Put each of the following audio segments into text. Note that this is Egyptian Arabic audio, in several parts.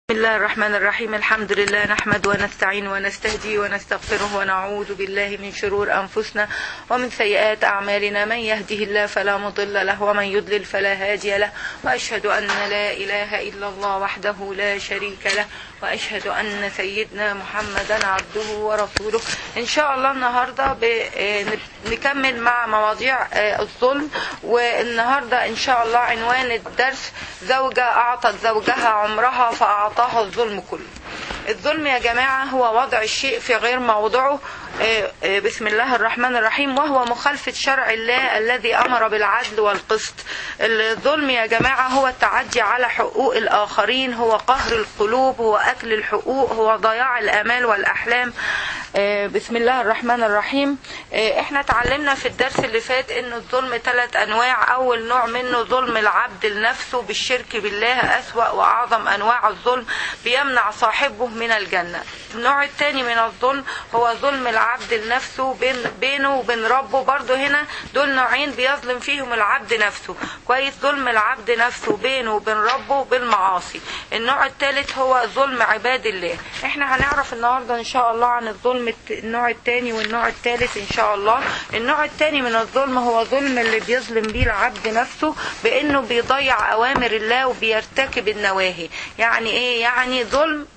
بسم الله الرحمن الرحيم الحمد لله نحمد ونستعين ونستهدي ونستغفره ونعوذ بالله من شرور أنفسنا ومن سيئات أعمالنا من يهده الله فلا مضل له ومن يضلل فلا هادي له وأشهد أن لا إله إلا الله وحده لا شريك له وأشهد أن سيدنا محمدا عبده ورسوله إن شاء الله النهاردة ب- نكمل مع مواضيع الظلم والنهاردة إن شاء الله عنوان الدرس زوجة أعطت زوجها عمرها فأعطاها الظلم كله الظلم يا جماعة هو وضع الشيء في غير موضعه بسم الله الرحمن الرحيم وهو مخالفة شرع الله الذي أمر بالعدل والقسط الظلم يا جماعة هو التعدي على حقوق الآخرين هو قهر القلوب هو أكل الحقوق هو ضياع الآمال والأحلام بسم الله الرحمن الرحيم احنا اتعلمنا في الدرس اللي فات ان الظلم ثلاث انواع اول نوع منه ظلم العبد لنفسه بالشرك بالله اسوأ واعظم انواع الظلم بيمنع صاحبه من الجنة النوع الثاني من الظلم هو ظلم العبد لنفسه بين بينه وبين ربه برضه هنا دول نوعين بيظلم فيهم العبد نفسه كويس ظلم العبد نفسه بينه وبين ربه بالمعاصي النوع الثالث هو ظلم عباد الله احنا هنعرف النهارده ان شاء الله عن الظلم النوع الثاني والنوع الثالث ان شاء الله النوع الثاني من الظلم هو ظلم اللي بيظلم بيه العبد نفسه بانه بيضيع اوامر الله وبيرتكب النواهي يعني ايه يعني ظلم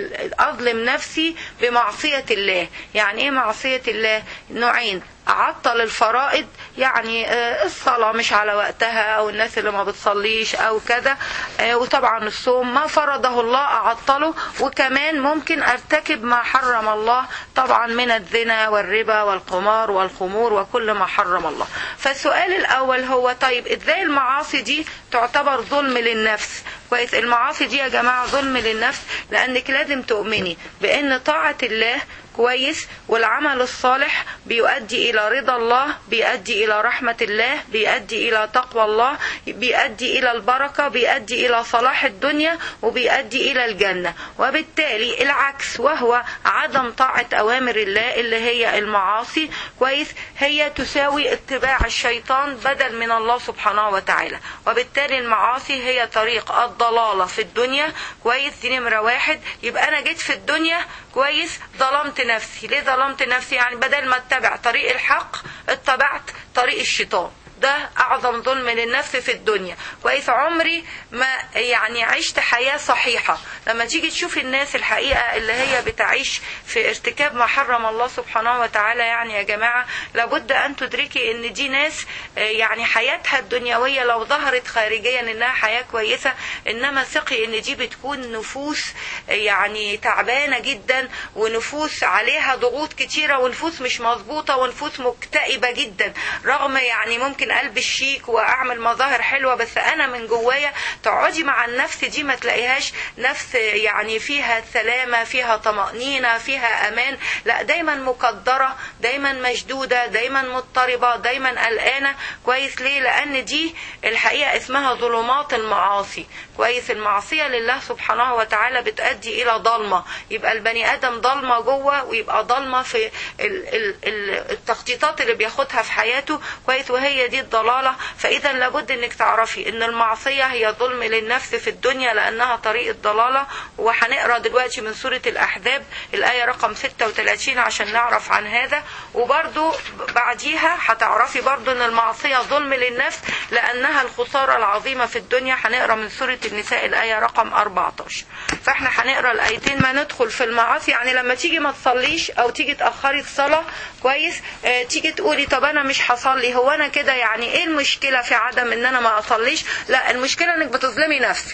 اظلم نفسي بمعصية الله يعني ايه معصية الله نوعين اعطل الفرائض يعني الصلاة مش على وقتها او الناس اللي ما بتصليش او كده وطبعا الصوم ما فرضه الله اعطله وكمان ممكن ارتكب ما حرم الله طبعا من الزنا والربا والقمار والخمور وكل ما حرم الله فالسؤال الاول هو طيب ازاي المعاصي دي تعتبر ظلم للنفس كويس المعاصي دي يا جماعة ظلم للنفس لانك لازم تؤمني بان طاعة الله كويس والعمل الصالح بيؤدي الى رضا الله بيؤدي الى رحمة الله بيؤدي الى تقوى الله بيؤدي الى البركة بيؤدي الى صلاح الدنيا وبيؤدي الى الجنة وبالتالي العكس وهو عدم طاعة اوامر الله اللي هي المعاصي كويس هي تساوي اتباع الشيطان بدل من الله سبحانه وتعالى وبالتالي المعاصي هي طريق الضلالة في الدنيا كويس دي نمرة واحد يبقى انا جيت في الدنيا كويس ظلمت نفسي ليه ظلمت نفسي يعني بدل ما اتبع طريق الحق اتبعت طريق الشيطان ده اعظم ظلم للنفس في الدنيا كويس عمري ما يعني عشت حياة صحيحة لما تيجي تشوف الناس الحقيقة اللي هي بتعيش في ارتكاب ما حرم الله سبحانه وتعالى يعني يا جماعة لابد ان تدركي ان دي ناس يعني حياتها الدنيوية لو ظهرت خارجيا انها حياة كويسة انما ثقي ان دي بتكون نفوس يعني تعبانة جدا ونفوس عليها ضغوط كتيرة ونفوس مش مظبوطة ونفوس مكتئبة جدا رغم يعني ممكن قلب الشيك واعمل مظاهر حلوه بس انا من جوايا تقعدي مع النفس دي ما تلاقيهاش نفس يعني فيها سلامه فيها طمانينه فيها امان لا دايما مقدره دايما مشدوده دايما مضطربه دايما قلقانه كويس ليه لان دي الحقيقه اسمها ظلمات المعاصي كويس المعصيه لله سبحانه وتعالى بتؤدي الى ضلمه يبقى البني ادم ضلمه جوه ويبقى ضلمه في التخطيطات اللي بياخدها في حياته كويس وهي دي الضلالة فإذا لابد أنك تعرفي أن المعصية هي ظلم للنفس في الدنيا لأنها طريق الضلالة وهنقرأ دلوقتي من سورة الأحزاب الآية رقم 36 عشان نعرف عن هذا وبرضو بعديها هتعرفي برضو أن المعصية ظلم للنفس لأنها الخسارة العظيمة في الدنيا هنقرأ من سورة النساء الآية رقم 14 فاحنا هنقرأ الآيتين ما ندخل في المعاصي يعني لما تيجي ما تصليش أو تيجي تأخري الصلاة كويس اه تيجي تقولي طب أنا مش هصلي هو أنا كده يعني ايه المشكلة في عدم ان انا ما اصليش لا المشكلة انك بتظلمي نفسك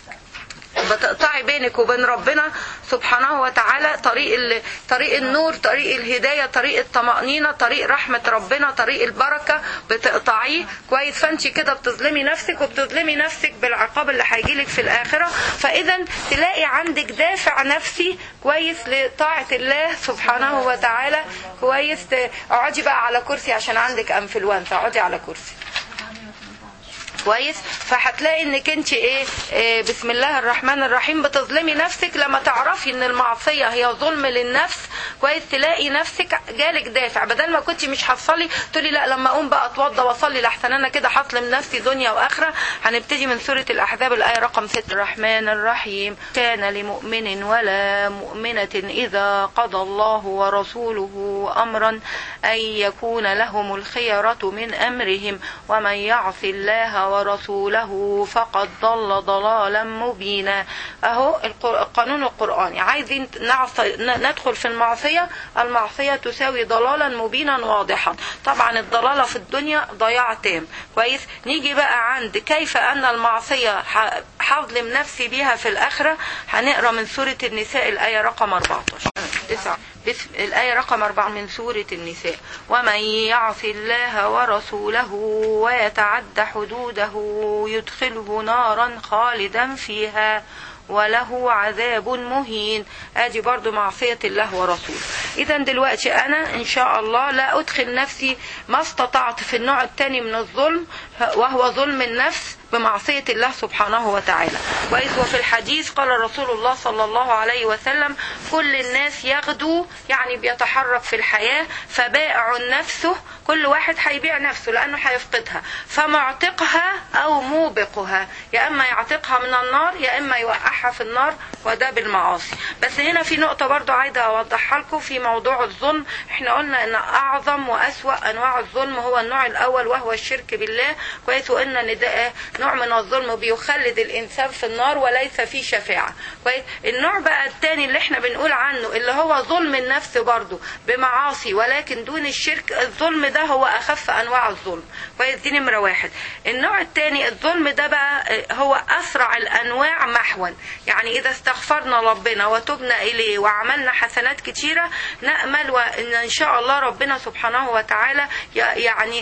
بتقطعي بينك وبين ربنا سبحانه وتعالى طريق طريق النور طريق الهدايه طريق الطمانينه طريق رحمه ربنا طريق البركه بتقطعيه كويس فانت كده بتظلمي نفسك وبتظلمي نفسك بالعقاب اللي هيجيلك في الاخره فاذا تلاقي عندك دافع نفسي كويس لطاعه الله سبحانه وتعالى كويس اقعدي بقى على كرسي عشان عندك انفلونزا اقعدي على كرسي كويس فهتلاقي انك انت ايه, إيه بسم الله الرحمن الرحيم بتظلمي نفسك لما تعرفي ان المعصيه هي ظلم للنفس كويس تلاقي نفسك جالك دافع بدل ما كنت مش هتصلي تقولي لا لما اقوم بقى اتوضى واصلي لحسن انا كده هظلم نفسي دنيا واخره هنبتدي من سوره الاحزاب الايه رقم 6 الرحمن الرحيم كان لمؤمن ولا مؤمنه اذا قضى الله ورسوله امرا ان يكون لهم الخيره من امرهم ومن يعص الله ورسوله فقد ضل ضلالا مبينا اهو القانون القراني عايزين ندخل في المعصيه المعصيه تساوي ضلالا مبينا واضحا طبعا الضلاله في الدنيا ضياع تام كويس نيجي بقى عند كيف ان المعصيه هظلم نفسي بيها في الاخره هنقرا من سوره النساء الايه رقم 14 9 بسم الآية رقم 4 من سورة النساء ومن يعص الله ورسوله ويتعد حدوده يدخله نارا خالدا فيها وله عذاب مهين ادي برضو معصية الله ورسوله اذا دلوقتي انا ان شاء الله لا ادخل نفسي ما استطعت في النوع الثاني من الظلم وهو ظلم النفس بمعصية الله سبحانه وتعالى وإذ وفي الحديث قال رسول الله صلى الله عليه وسلم كل الناس يغدو يعني بيتحرك في الحياة فبائع نفسه كل واحد هيبيع نفسه لأنه هيفقدها فمعتقها أو موبقها يا إما يعتقها من النار يا إما يوقعها في النار وده بالمعاصي بس هنا في نقطة برضو عايزة أوضحها لكم في موضوع الظلم احنا قلنا ان أعظم وأسوأ أنواع الظلم هو النوع الأول وهو الشرك بالله كويس وقلنا ان ده نوع من الظلم بيخلد الانسان في النار وليس فيه شفاعه كويس النوع بقى الثاني اللي احنا بنقول عنه اللي هو ظلم النفس برضه بمعاصي ولكن دون الشرك الظلم ده هو اخف انواع الظلم كويس دي نمره واحد النوع الثاني الظلم ده بقى هو اسرع الانواع محوا يعني اذا استغفرنا ربنا وتبنا اليه وعملنا حسنات كتيره نامل وان ان شاء الله ربنا سبحانه وتعالى يعني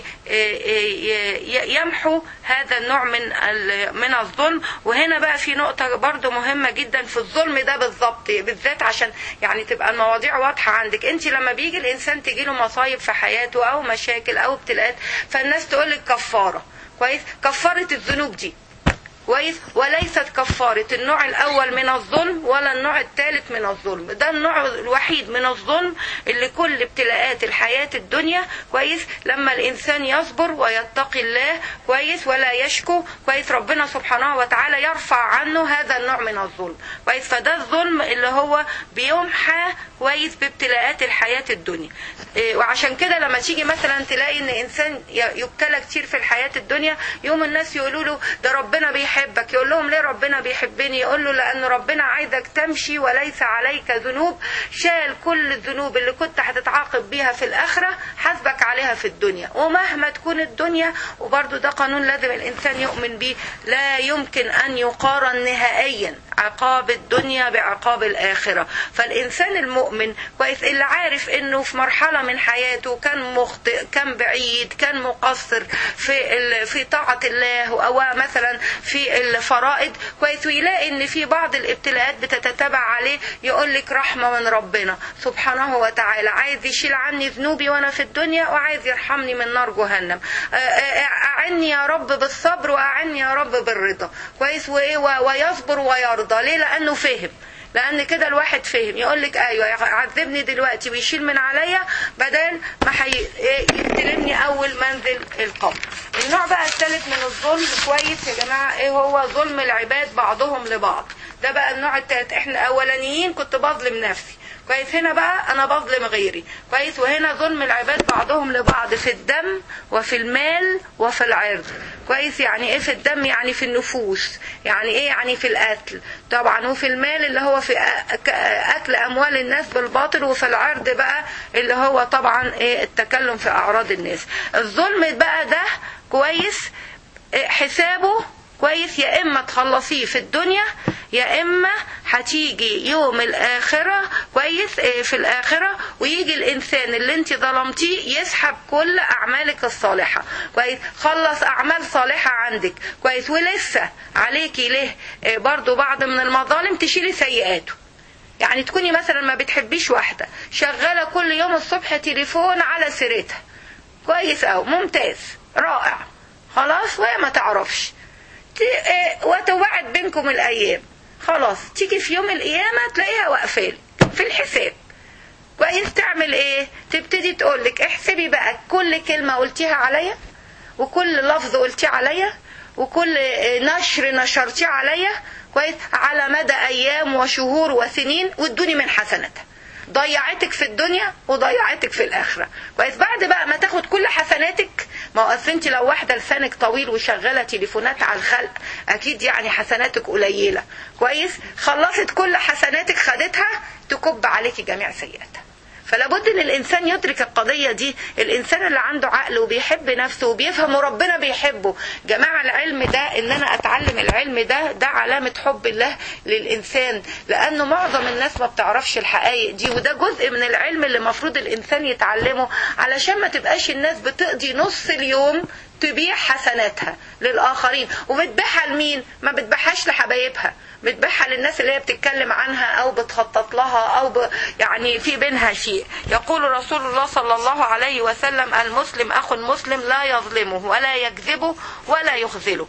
يمحو هذا النوع من من الظلم وهنا بقى في نقطة برضو مهمة جدا في الظلم ده بالظبط بالذات عشان يعني تبقى المواضيع واضحة عندك انت لما بيجي الانسان تجيله مصايب في حياته او مشاكل او ابتلاءات فالناس تقول لك كفارة كويس كفارة الذنوب دي كويس وليست كفارة النوع الأول من الظلم ولا النوع الثالث من الظلم ده النوع الوحيد من الظلم اللي كل ابتلاءات الحياة الدنيا كويس لما الإنسان يصبر ويتقي الله كويس ولا يشكو كويس ربنا سبحانه وتعالى يرفع عنه هذا النوع من الظلم كويس فده الظلم اللي هو بيمحى كويس بابتلاءات الحياة الدنيا إيه وعشان كده لما تيجي مثلا تلاقي ان انسان يبتلى كتير في الحياة الدنيا يوم الناس يقولوا له ده ربنا بيحبك يقول لهم ليه ربنا بيحبني يقول له لان ربنا عايزك تمشي وليس عليك ذنوب شال كل الذنوب اللي كنت هتتعاقب بيها في الاخرة حاسبك عليها في الدنيا ومهما تكون الدنيا وبرضو ده قانون لازم الانسان يؤمن به لا يمكن ان يقارن نهائيا عقاب الدنيا بعقاب الاخرة فالانسان المؤمن كويس اللي عارف انه في مرحلة من حياته كان مخطئ كان بعيد كان مقصر في في طاعة الله او مثلا في الفرائض كويس ويلاقي ان في بعض الابتلاءات بتتتبع عليه يقول لك رحمة من ربنا سبحانه وتعالى عايز يشيل عني ذنوبي وانا في الدنيا وعايز يرحمني من نار جهنم اعني يا رب بالصبر واعني يا رب بالرضا كويس وايه ويصبر ويرضى ليه لانه فهم لان كده الواحد فهم يقول لك ايوه يعذبني دلوقتي ويشيل من عليا بدل ما يستلمني اول منزل القبر النوع بقى الثالث من الظلم كويس يا جماعه ايه هو ظلم العباد بعضهم لبعض ده بقى النوع الثالث احنا اولانيين كنت بظلم نفسي كويس هنا بقى انا بظلم غيري كويس وهنا ظلم العباد بعضهم لبعض في الدم وفي المال وفي العرض كويس يعني ايه في الدم يعني في النفوس يعني ايه يعني في القتل طبعا وفي المال اللي هو في اكل اموال الناس بالباطل وفي العرض بقى اللي هو طبعا ايه التكلم في اعراض الناس الظلم بقى ده كويس حسابه كويس يا اما تخلصيه في الدنيا يا اما هتيجي يوم الاخره كويس في الاخره ويجي الانسان اللي انت ظلمتيه يسحب كل اعمالك الصالحه كويس خلص اعمال صالحه عندك كويس ولسه عليكي له برضو بعض من المظالم تشيلي سيئاته يعني تكوني مثلا ما بتحبيش واحده شغاله كل يوم الصبح تليفون على سيرتها كويس او ممتاز رائع خلاص وهي ما تعرفش ت- إيه، وتوعد بينكم الايام خلاص تيجي في يوم القيامه تلاقيها واقفالك في الحساب كويس تعمل ايه تبتدي تقولك احسبي بقى كل كلمه قلتيها عليا وكل لفظ قلتيه عليا وكل نشر نشرتيه عليا كويس على مدى ايام وشهور وسنين وادوني من حسناتها ضيعتك في الدنيا وضيعتك في الاخره كويس بعد بقى ما تاخد كل حسناتك ما هو اصل انت لو واحده لسانك طويل وشغاله تليفونات على الخلق اكيد يعني حسناتك قليله كويس خلصت كل حسناتك خدتها تكب عليكي جميع سيئاتها فلا بد ان الانسان يدرك القضيه دي الانسان اللي عنده عقل وبيحب نفسه وبيفهم وربنا بيحبه جماعه العلم ده ان انا اتعلم العلم ده ده علامه حب الله للانسان لانه معظم الناس ما بتعرفش الحقائق دي وده جزء من العلم اللي المفروض الانسان يتعلمه علشان ما تبقاش الناس بتقضي نص اليوم تبيع حسناتها للآخرين وبتبيعها لمين؟ ما بتبيعهاش لحبايبها بتبيعها للناس اللي هي بتتكلم عنها أو بتخطط لها أو ب... يعني في بينها شيء يقول رسول الله صلى الله عليه وسلم المسلم أخو المسلم لا يظلمه ولا يكذبه ولا يخذله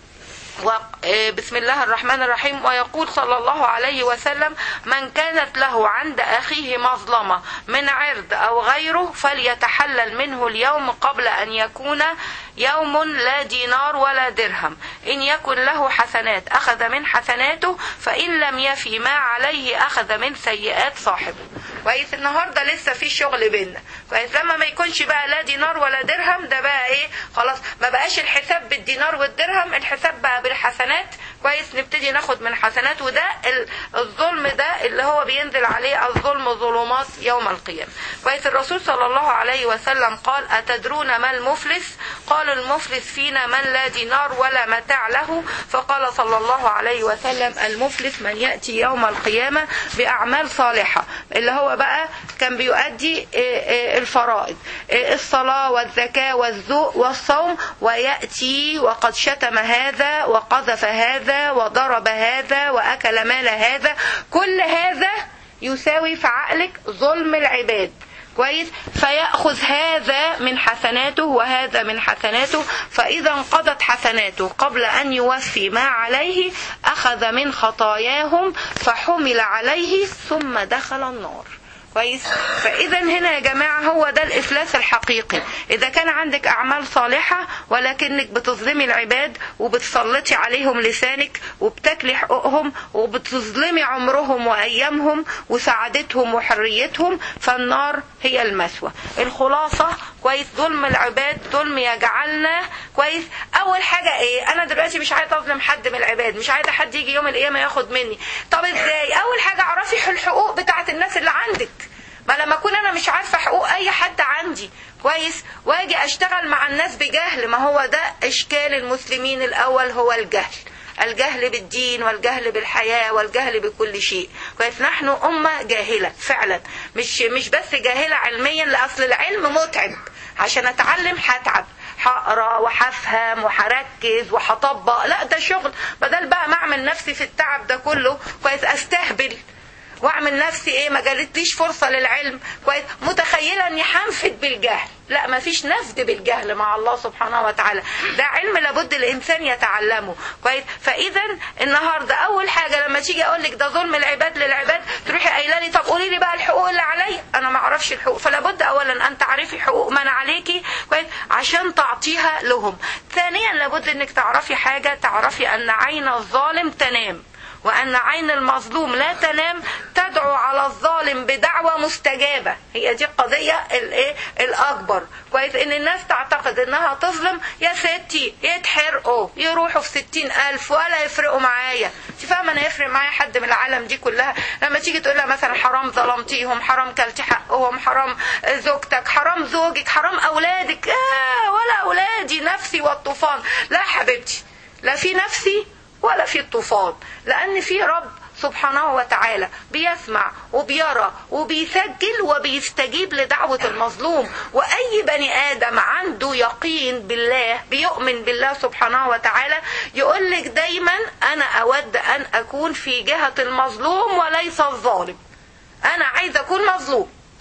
و- آه، بسم الله الرحمن الرحيم ويقول صلى الله عليه وسلم من كانت له عند أخيه مظلمة من عرض أو غيره فليتحلل منه اليوم قبل أن يكون يوم لا دينار ولا درهم إن يكن له حسنات أخذ من حسناته فإن لم يفي ما عليه أخذ من سيئات صاحبه كويس النهارده لسه في شغل بينا كويس لما ما يكونش بقى لا دينار ولا درهم ده بقى ايه خلاص ما بقاش الحساب بالدينار والدرهم الحساب بقى بالحسنات كويس نبتدي ناخد من حسنات وده ال- الظلم ده اللي هو بينزل عليه الظلم ظلمات يوم القيامة كويس الرسول صلى الله عليه وسلم قال أتدرون ما المفلس قال المفلس فينا من لا دينار ولا متاع له فقال صلى الله عليه وسلم المفلس من يأتي يوم القيامة بأعمال صالحة اللي هو بقى كان بيؤدي إيه إيه الفرائض إيه الصلاة والزكاة والذوق والصوم ويأتي وقد شتم هذا وقذف هذا وضرب هذا وأكل مال هذا كل هذا يساوي في عقلك ظلم العباد كويس فيأخذ هذا من حسناته وهذا من حسناته فإذا انقضت حسناته قبل أن يوفي ما عليه أخذ من خطاياهم فحمل عليه ثم دخل النار كويس فاذا هنا يا جماعه هو ده الافلاس الحقيقي اذا كان عندك اعمال صالحه ولكنك بتظلمي العباد وبتسلطي عليهم لسانك وبتاكلي حقوقهم وبتظلمي عمرهم وايامهم وسعادتهم وحريتهم فالنار هي المثوى الخلاصه كويس ظلم العباد ظلم يجعلنا كويس اول حاجه ايه انا دلوقتي مش عايزه اظلم حد من العباد مش عايزه حد يجي يوم القيامه ياخد مني طب ازاي اول حاجه اعرفي الحقوق بتاعت الناس اللي عندك ما لما اكون انا مش عارفه حقوق اي حد عندي كويس واجي اشتغل مع الناس بجهل ما هو ده اشكال المسلمين الاول هو الجهل الجهل بالدين والجهل بالحياة والجهل بكل شيء كويس نحن أمة جاهلة فعلا مش مش بس جاهلة علميا لأصل العلم متعب عشان أتعلم هتعب هقرا وهفهم وهركز وهطبق لا ده شغل بدل بقى ما اعمل نفسي في التعب ده كله كويس استهبل واعمل نفسي ايه ما جالتليش فرصه للعلم كويس متخيله اني هنفد بالجهل لا ما فيش نفد بالجهل مع الله سبحانه وتعالى ده علم لابد الانسان يتعلمه كويس فاذا النهارده اول حاجه لما تيجي اقول لك ده ظلم العباد للعباد تروحي قايله لي طب قولي لي بقى الحقوق اللي عليا انا ما اعرفش الحقوق فلا بد اولا ان تعرفي حقوق من عليكي كويس عشان تعطيها لهم ثانيا لابد انك تعرفي حاجه تعرفي ان عين الظالم تنام وأن عين المظلوم لا تنام تدعو على الظالم بدعوة مستجابة هي دي القضية الايه الأكبر كويس إن الناس تعتقد إنها تظلم يا ستي يتحرقوا يروحوا في ستين ألف ولا يفرقوا معايا أنت فاهمة أنا يفرق معايا حد من العالم دي كلها لما تيجي تقول لها مثلا حرام ظلمتيهم حرام كلتي حقهم حرام زوجتك حرام زوجك حرام أولادك آه ولا أولادي نفسي والطوفان لا حبيبتي لا في نفسي ولا في الطوفان لأن في رب سبحانه وتعالى بيسمع وبيرى وبيسجل وبيستجيب لدعوة المظلوم وأي بني آدم عنده يقين بالله بيؤمن بالله سبحانه وتعالى يقول لك دايما أنا أود أن أكون في جهة المظلوم وليس الظالم أنا عايز أكون مظلوم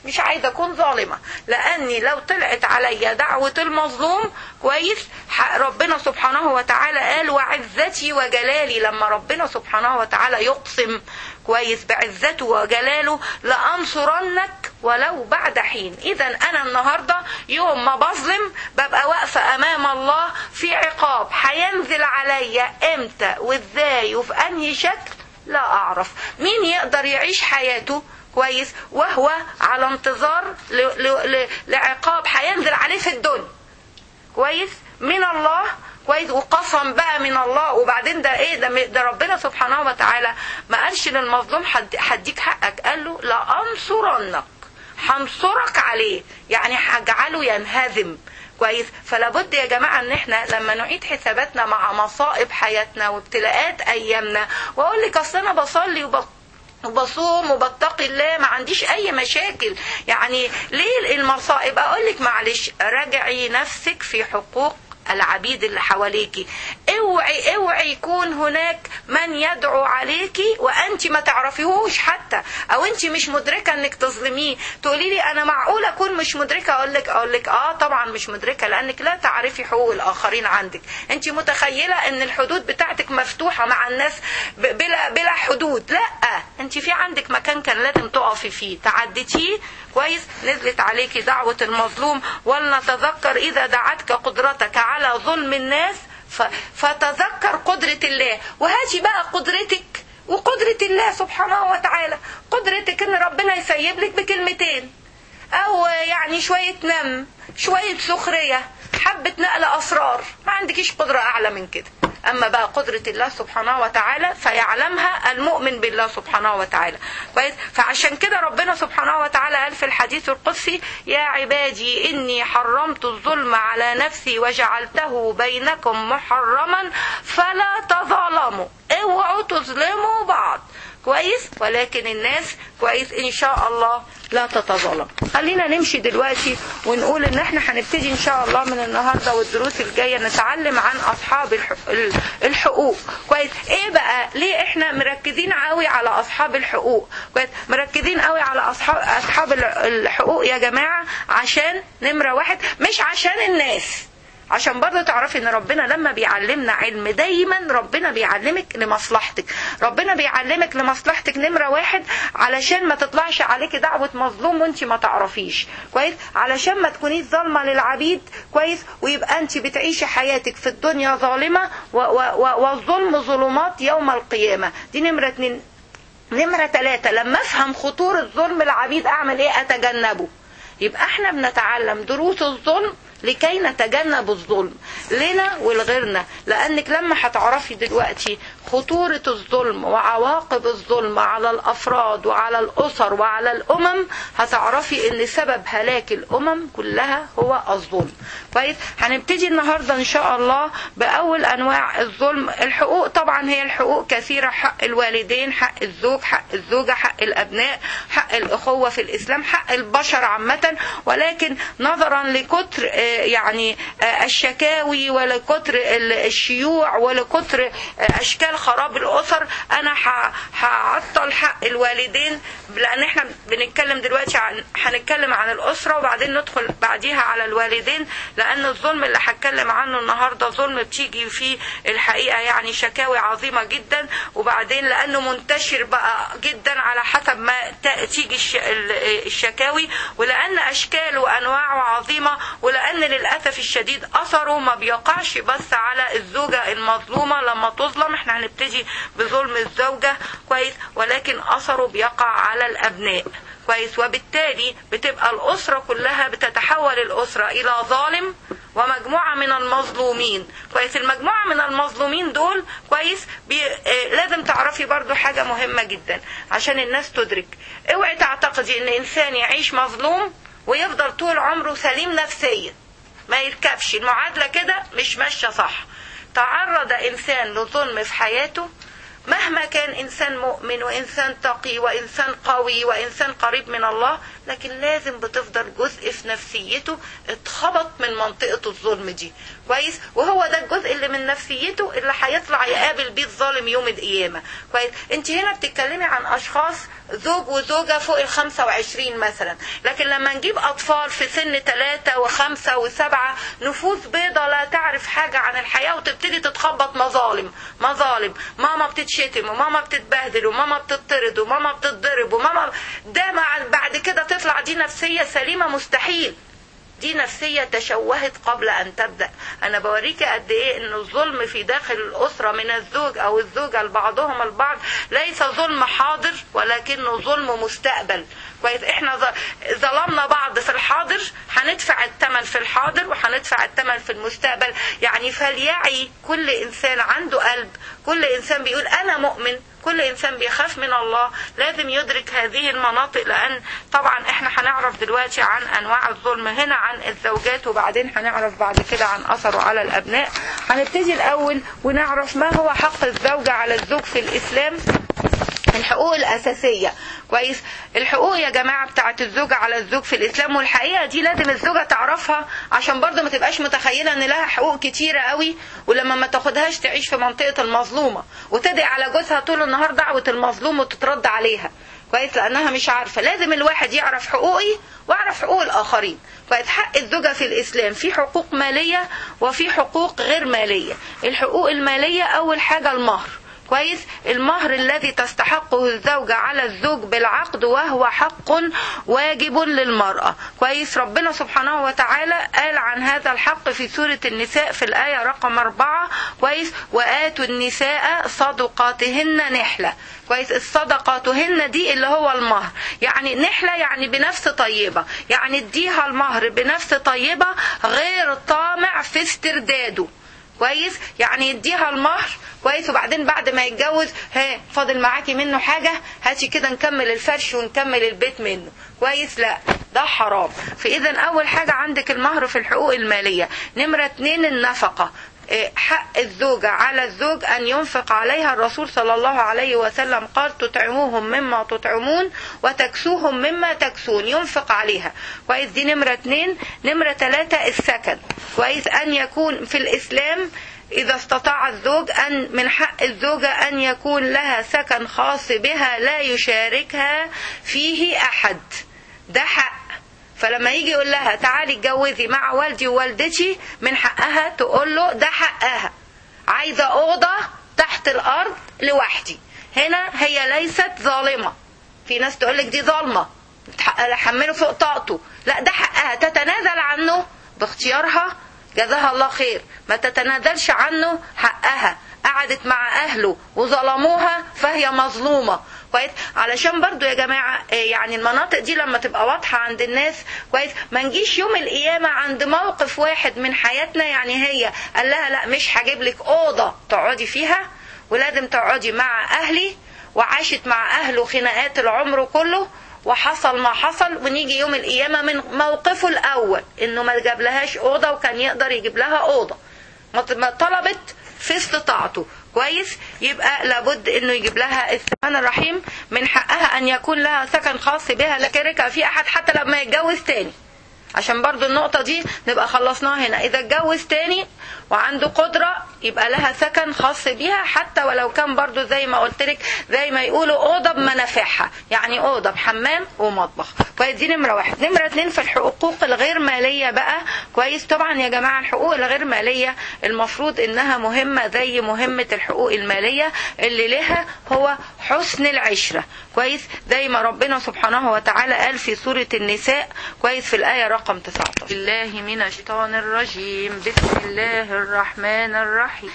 مش عايزه اكون ظالمه لاني لو طلعت عليا دعوه المظلوم كويس ح- ربنا سبحانه وتعالى قال وعزتي وجلالي لما ربنا سبحانه وتعالى يقسم كويس بعزته وجلاله لانصرنك ولو بعد حين اذا انا النهارده يوم ما بظلم ببقى واقفه امام الله في عقاب هينزل عليا امتى وازاي وفي انهي شكل لا اعرف مين يقدر يعيش حياته كويس وهو على انتظار ل... ل... ل... لعقاب هينزل عليه في الدنيا كويس من الله كويس وقسم بقى من الله وبعدين ده ايه ده, ده ربنا سبحانه وتعالى ما قالش للمظلوم حد- هديك حقك قال له لانصرنك هنصرك عليه يعني هجعله ينهزم كويس فلا بد يا جماعه ان احنا لما نعيد حساباتنا مع مصائب حياتنا وابتلاءات ايامنا واقول لك اصل انا بصلي وب... وبصوم وبتقي الله ما عنديش اي مشاكل يعني ليه المصائب اقول لك معلش راجعي نفسك في حقوق العبيد اللي حواليكي اوعي اوعي يكون هناك من يدعو عليكي وانت ما تعرفيهوش حتى او انت مش مدركه انك تظلميه تقولي لي انا معقول اكون مش مدركه اقول لك اقول لك اه طبعا مش مدركه لانك لا تعرفي حقوق الاخرين عندك انت متخيله ان الحدود بتاعتك مفتوحه مع الناس ب- بلا بلا حدود لا انت في عندك مكان كان لازم تقفي فيه تعديتيه كويس نزلت عليكي دعوه المظلوم ولنتذكر اذا دعتك قدرتك على ظلم الناس ف- فتذكر قدره الله وهاتي بقى قدرتك وقدرة الله سبحانه وتعالى قدرتك ان ربنا يسيب لك بكلمتين او يعني شوية نم شوية سخرية حبة نقل اسرار ما عندكيش قدرة اعلى من كده اما بقى قدرة الله سبحانه وتعالى فيعلمها المؤمن بالله سبحانه وتعالى كويس فعشان كده ربنا سبحانه وتعالى قال في الحديث القدسي يا عبادي اني حرمت الظلم على نفسي وجعلته بينكم محرما فلا تظالموا اوعوا تظلموا بعض كويس ولكن الناس كويس ان شاء الله لا تتظلم خلينا نمشي دلوقتي ونقول ان احنا هنبتدي ان شاء الله من النهارده والدروس الجايه نتعلم عن اصحاب الح- ال- الحقوق كويس ايه بقى ليه احنا مركزين قوي على اصحاب الحقوق كويس مركزين قوي على اصحاب اصحاب ال- الحقوق يا جماعه عشان نمره واحد مش عشان الناس عشان برضه تعرفي ان ربنا لما بيعلمنا علم دايما ربنا بيعلمك لمصلحتك ربنا بيعلمك لمصلحتك نمرة واحد علشان ما تطلعش عليكي دعوة مظلوم وانت ما تعرفيش كويس علشان ما تكونيش ظالمة للعبيد كويس ويبقى انت بتعيشي حياتك في الدنيا ظالمة و- و- و- والظلم ظلمات يوم القيامة دي نمرة اتنين نمرة ثلاثة لما افهم خطورة ظلم العبيد اعمل ايه اتجنبه يبقى احنا بنتعلم دروس الظلم لكي نتجنب الظلم لنا ولغيرنا لانك لما هتعرفي دلوقتي خطورة الظلم وعواقب الظلم على الافراد وعلى الاسر وعلى الامم هتعرفي ان سبب هلاك الامم كلها هو الظلم كويس هنبتدي النهارده ان شاء الله باول انواع الظلم الحقوق طبعا هي الحقوق كثيره حق الوالدين حق الزوج حق الزوجه حق الابناء حق الاخوه في الاسلام حق البشر عامه ولكن نظرا لكتر آه، يعني آه، الشكاوي ولكتر ال- الشيوع ولكتر آه، اشكال خراب الاسر انا ه- هعطل حق الوالدين لان احنا بنتكلم دلوقتي عن هنتكلم عن الاسره وبعدين ندخل بعديها على الوالدين لان الظلم اللي هتكلم عنه النهارده ظلم بتيجي فيه الحقيقه يعني شكاوي عظيمه جدا وبعدين لانه منتشر بقى جدا على حسب ما ت- تيجي الش- ال- الشكاوي ولان اشكاله وانواعه عظيمه ولان للاسف الشديد اثره ما بيقعش بس على الزوجه المظلومه لما تظلم احنا هنبتدي بظلم الزوجه كويس ولكن اثره بيقع على الابناء كويس وبالتالي بتبقى الأسرة كلها بتتحول الأسرة إلى ظالم ومجموعة من المظلومين كويس المجموعة من المظلومين دول كويس بي... آه لازم تعرفي برضو حاجة مهمة جدا عشان الناس تدرك اوعي تعتقدي ان انسان يعيش مظلوم ويفضل طول عمره سليم نفسيا ما يركبش المعادلة كده مش ماشية صح تعرض انسان لظلم في حياته مهما كان انسان مؤمن وانسان تقي وانسان قوي وانسان قريب من الله لكن لازم بتفضل جزء في نفسيته اتخبط من منطقه الظلم دي كويس وهو ده الجزء اللي من نفسيته اللي هيطلع يقابل بيه الظالم يوم القيامه كويس انت هنا بتتكلمي عن اشخاص زوج وزوجة فوق ال 25 مثلا لكن لما نجيب أطفال في سن 3 وخمسة وسبعة نفوس بيضة لا تعرف حاجة عن الحياة وتبتدي تتخبط مظالم مظالم ماما بتتشتم وماما بتتبهدل وماما بتطرد وماما بتتضرب وماما ده مع بعد كده تطلع دي نفسية سليمة مستحيل دي نفسية تشوهت قبل أن تبدأ أنا بوريك قد إيه إن الظلم في داخل الأسرة من الزوج أو الزوجة لبعضهم البعض ليس ظلم حاضر ولكنه ظلم مستقبل كويس احنا ظلمنا بعض في الحاضر هندفع الثمن في الحاضر وهندفع الثمن في المستقبل يعني فليعي كل انسان عنده قلب كل انسان بيقول انا مؤمن كل انسان بيخاف من الله لازم يدرك هذه المناطق لان طبعا احنا هنعرف دلوقتي عن انواع الظلم هنا عن الزوجات وبعدين هنعرف بعد كده عن اثره على الابناء هنبتدي الاول ونعرف ما هو حق الزوجة على الزوج في الاسلام الحقوق الأساسية كويس الحقوق يا جماعة بتاعت الزوجة على الزوج في الإسلام والحقيقة دي لازم الزوجة تعرفها عشان برضه ما تبقاش متخيلة إن لها حقوق كتيرة قوي ولما ما تاخدهاش تعيش في منطقة المظلومة وتدعي على جوزها طول النهار دعوة المظلوم وتترد عليها كويس لأنها مش عارفة لازم الواحد يعرف حقوقي ويعرف حقوق الآخرين كويس حق الزوجة في الإسلام في حقوق مالية وفي حقوق غير مالية الحقوق المالية أول حاجة المهر كويس المهر الذي تستحقه الزوجة على الزوج بالعقد وهو حق واجب للمرأة كويس ربنا سبحانه وتعالى قال عن هذا الحق في سورة النساء في الآية رقم أربعة كويس وآتوا النساء صدقاتهن نحلة كويس الصدقاتهن دي اللي هو المهر يعني نحلة يعني بنفس طيبة يعني اديها المهر بنفس طيبة غير طامع في استرداده كويس يعني يديها المهر كويس وبعدين بعد ما يتجوز ها فاضل معاكي منه حاجة هاتي كده نكمل الفرش ونكمل البيت منه كويس لا ده حرام فإذا أول حاجة عندك المهر في الحقوق المالية نمرة اتنين النفقة حق الزوجة على الزوج أن ينفق عليها الرسول صلى الله عليه وسلم قال تطعموهم مما تطعمون وتكسوهم مما تكسون ينفق عليها كويس دي نمرة اتنين نمرة تلاتة السكن كويس أن يكون في الإسلام إذا استطاع الزوج أن من حق الزوجة أن يكون لها سكن خاص بها لا يشاركها فيه أحد ده حق فلما يجي يقول لها تعالي اتجوزي مع والدي ووالدتي من حقها تقول له ده حقها عايزة أوضة تحت الأرض لوحدي هنا هي ليست ظالمة في ناس تقول لك دي ظالمة حمله فوق طاقته لا ده حقها تتنازل عنه باختيارها جزاها الله خير ما تتنازلش عنه حقها قعدت مع اهله وظلموها فهي مظلومه كويس علشان برضو يا جماعه يعني المناطق دي لما تبقى واضحه عند الناس كويس ما نجيش يوم القيامه عند موقف واحد من حياتنا يعني هي قال لها لا مش هجيب لك اوضه تقعدي فيها ولازم تقعدي مع اهلي وعاشت مع اهله خناقات العمر كله وحصل ما حصل ونيجي يوم القيامة من موقفه الأول إنه ما جاب لهاش أوضة وكان يقدر يجيب لها أوضة ما طلبت في استطاعته كويس يبقى لابد انه يجيب لها السكن الرحيم من حقها ان يكون لها سكن خاص بها لا شركة في احد حتى لما يتجوز تاني عشان برضو النقطة دي نبقى خلصناها هنا إذا اتجوز تاني وعنده قدرة يبقى لها سكن خاص بيها حتى ولو كان برضو زي ما قلت لك زي ما يقولوا أوضة بمنافعها يعني أوضة بحمام ومطبخ كويس دي نمرة واحد نمرة اتنين في الحقوق الغير مالية بقى كويس طبعا يا جماعة الحقوق الغير مالية المفروض إنها مهمة زي مهمة الحقوق المالية اللي لها هو حسن العشرة كويس زي ما ربنا سبحانه وتعالى قال في سورة النساء كويس في الآية رقم 19 بالله من الشيطان الرجيم بسم الله الرحمن الرحيم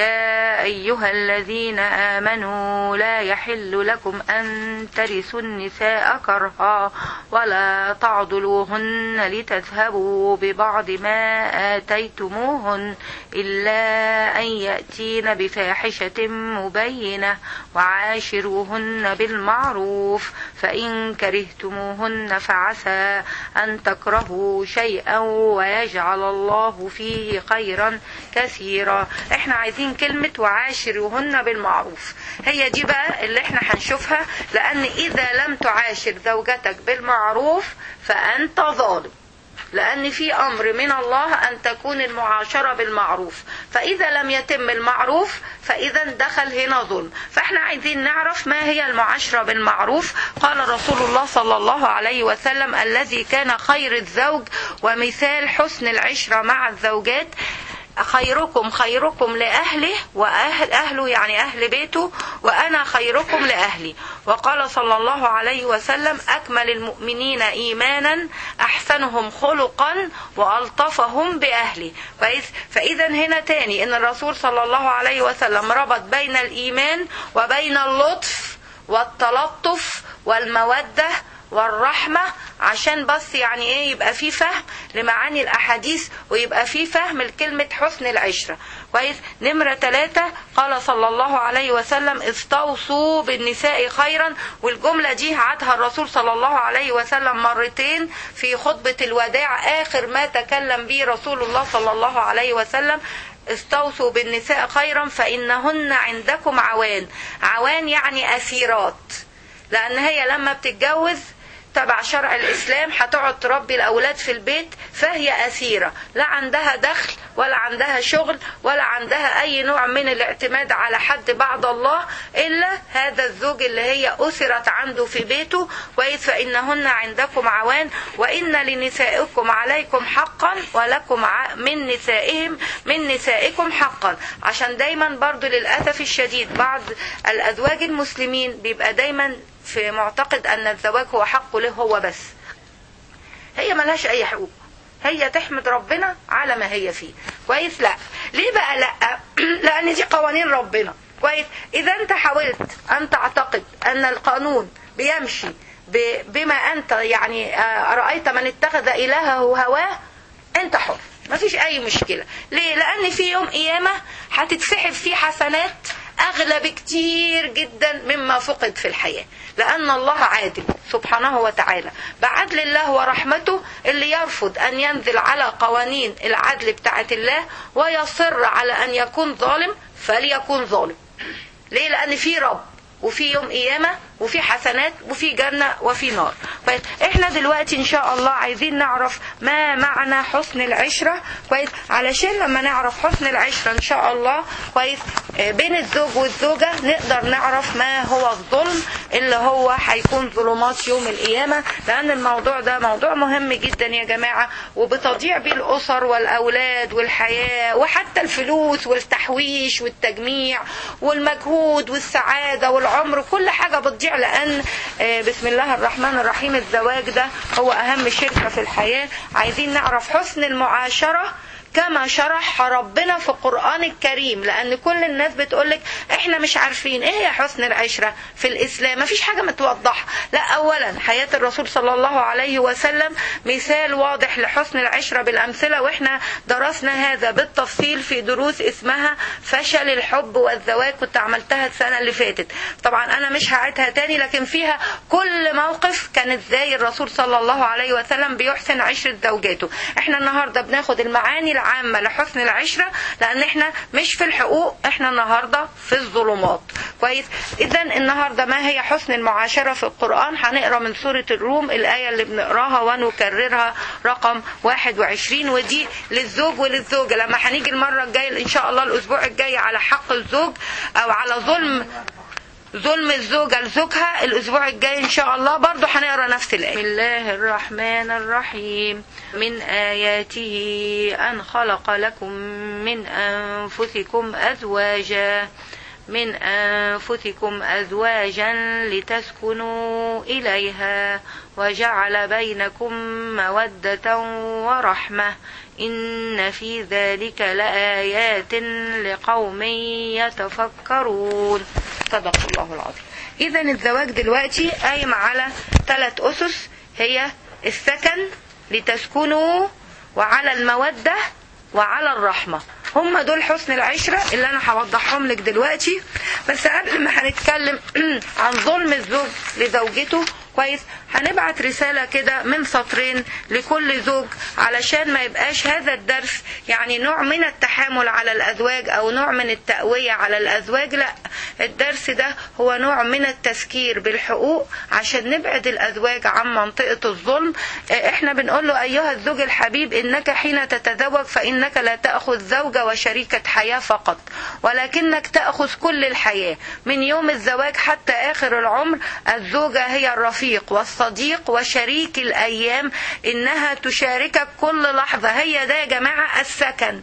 يا أيها الذين آمنوا لا يحل لكم أن ترثوا النساء كرها ولا تعضلوهن لتذهبوا ببعض ما آتيتموهن إلا أن يأتين بفاحشة مبينة وعاشروهن بالمعروف فإن كرهتموهن فعسى أن تكرهوا شيئا ويجعل الله فيه خيرا كثيرا احنا عايزين عايزين كلمة وعاشروهن بالمعروف هي دي بقى اللي احنا هنشوفها لان اذا لم تعاشر زوجتك بالمعروف فانت ظالم لأن في أمر من الله أن تكون المعاشرة بالمعروف فإذا لم يتم المعروف فإذا دخل هنا ظلم فإحنا عايزين نعرف ما هي المعاشرة بالمعروف قال رسول الله صلى الله عليه وسلم الذي كان خير الزوج ومثال حسن العشرة مع الزوجات خيركم خيركم لأهله وأهل أهله يعني أهل بيته وأنا خيركم لأهلي وقال صلى الله عليه وسلم أكمل المؤمنين إيمانا أحسنهم خلقا وألطفهم بأهله فإذا هنا تاني إن الرسول صلى الله عليه وسلم ربط بين الإيمان وبين اللطف والتلطف والمودة والرحمة عشان بس يعني ايه يبقى في فهم لمعاني الاحاديث ويبقى في فهم لكلمة حسن العشرة كويس نمرة ثلاثة قال صلى الله عليه وسلم استوصوا بالنساء خيرا والجملة دي عادها الرسول صلى الله عليه وسلم مرتين في خطبة الوداع اخر ما تكلم به رسول الله صلى الله عليه وسلم استوصوا بالنساء خيرا فإنهن عندكم عوان عوان يعني أسيرات لأن هي لما بتتجوز تبع شرع الإسلام هتقعد تربي الأولاد في البيت فهي أسيرة لا عندها دخل ولا عندها شغل ولا عندها أي نوع من الاعتماد على حد بعد الله إلا هذا الزوج اللي هي أسرت عنده في بيته كويس فإنهن عندكم عوان وإن لنسائكم عليكم حقا ولكم من نسائهم من نسائكم حقا عشان دايما برضو للأسف الشديد بعض الأزواج المسلمين بيبقى دايما في معتقد ان الزواج هو حقه له هو بس هي ملهاش اي حقوق هي تحمد ربنا على ما هي فيه كويس لا ليه بقى لا لان دي قوانين ربنا كويس اذا انت حاولت ان تعتقد ان القانون بيمشي بما انت يعني رايت من اتخذ الهه هواه انت حر مفيش اي مشكله ليه لان في يوم قيامه هتتسحب فيه حسنات أغلى بكتير جدا مما فقد في الحياة لأن الله عادل سبحانه وتعالى بعدل الله ورحمته اللي يرفض أن ينزل على قوانين العدل بتاعة الله ويصر على أن يكون ظالم فليكون ظالم ليه لأن في رب وفي يوم قيامة وفي حسنات وفي جنة وفي نار كويس احنا دلوقتي ان شاء الله عايزين نعرف ما معنى حسن العشرة كويس علشان لما نعرف حسن العشرة ان شاء الله كويس بين الزوج والزوجة نقدر نعرف ما هو الظلم اللي هو هيكون ظلمات يوم القيامة لان الموضوع ده موضوع مهم جدا يا جماعة وبتضيع بيه الاسر والاولاد والحياة وحتى الفلوس والتحويش والتجميع والمجهود والسعادة والعمر كل حاجة بتضيع لان بسم الله الرحمن الرحيم الزواج ده هو اهم شركة في الحياة عايزين نعرف حسن المعاشرة كما شرح ربنا في القرآن الكريم لأن كل الناس بتقولك احنا مش عارفين ايه هي حسن العشرة في الإسلام مفيش حاجة متوضحة لا أولا حياة الرسول صلى الله عليه وسلم مثال واضح لحسن العشرة بالأمثلة واحنا درسنا هذا بالتفصيل في دروس اسمها فشل الحب والزواج كنت عملتها السنة اللي فاتت طبعا أنا مش هعيدها تاني لكن فيها كل موقف كان ازاي الرسول صلى الله عليه وسلم بيحسن عشرة زوجاته احنا النهاردة بناخد المعاني العامة لحسن العشرة لأن احنا مش في الحقوق احنا النهاردة في الظلمات كويس إذا النهاردة ما هي حسن المعاشرة في القرآن هنقرأ من سورة الروم الآية اللي بنقراها ونكررها رقم 21 ودي للزوج وللزوجة لما هنيجي المرة الجاية إن شاء الله الأسبوع الجاي على حق الزوج أو على ظلم ظلم الزوجة لزوجها الأسبوع الجاي إن شاء الله برضو هنقرا نفس الآية بسم الله الرحمن الرحيم من آياته أن خلق لكم من أنفسكم أزواجا من أنفسكم أزواجا لتسكنوا إليها وجعل بينكم مودة ورحمة إن في ذلك لآيات لقوم يتفكرون صدق الله العظيم إذا الزواج دلوقتي قايم على ثلاث أسس هي السكن لتسكنوا وعلى المودة وعلى الرحمة هم دول حسن العشرة اللي أنا هوضحهم لك دلوقتي بس قبل ما هنتكلم عن ظلم الزوج لزوجته كويس هنبعت رسالة كده من سطرين لكل زوج علشان ما يبقاش هذا الدرس يعني نوع من التحامل على الأزواج أو نوع من التقوية على الأزواج لا الدرس ده هو نوع من التذكير بالحقوق عشان نبعد الأزواج عن منطقة الظلم احنا بنقول له أيها الزوج الحبيب إنك حين تتزوج فإنك لا تأخذ زوجة وشريكة حياة فقط ولكنك تأخذ كل الحياة من يوم الزواج حتى آخر العمر الزوجة هي الرفيق والصديق وشريك الأيام إنها تشاركك كل لحظة هي ده يا جماعة السكن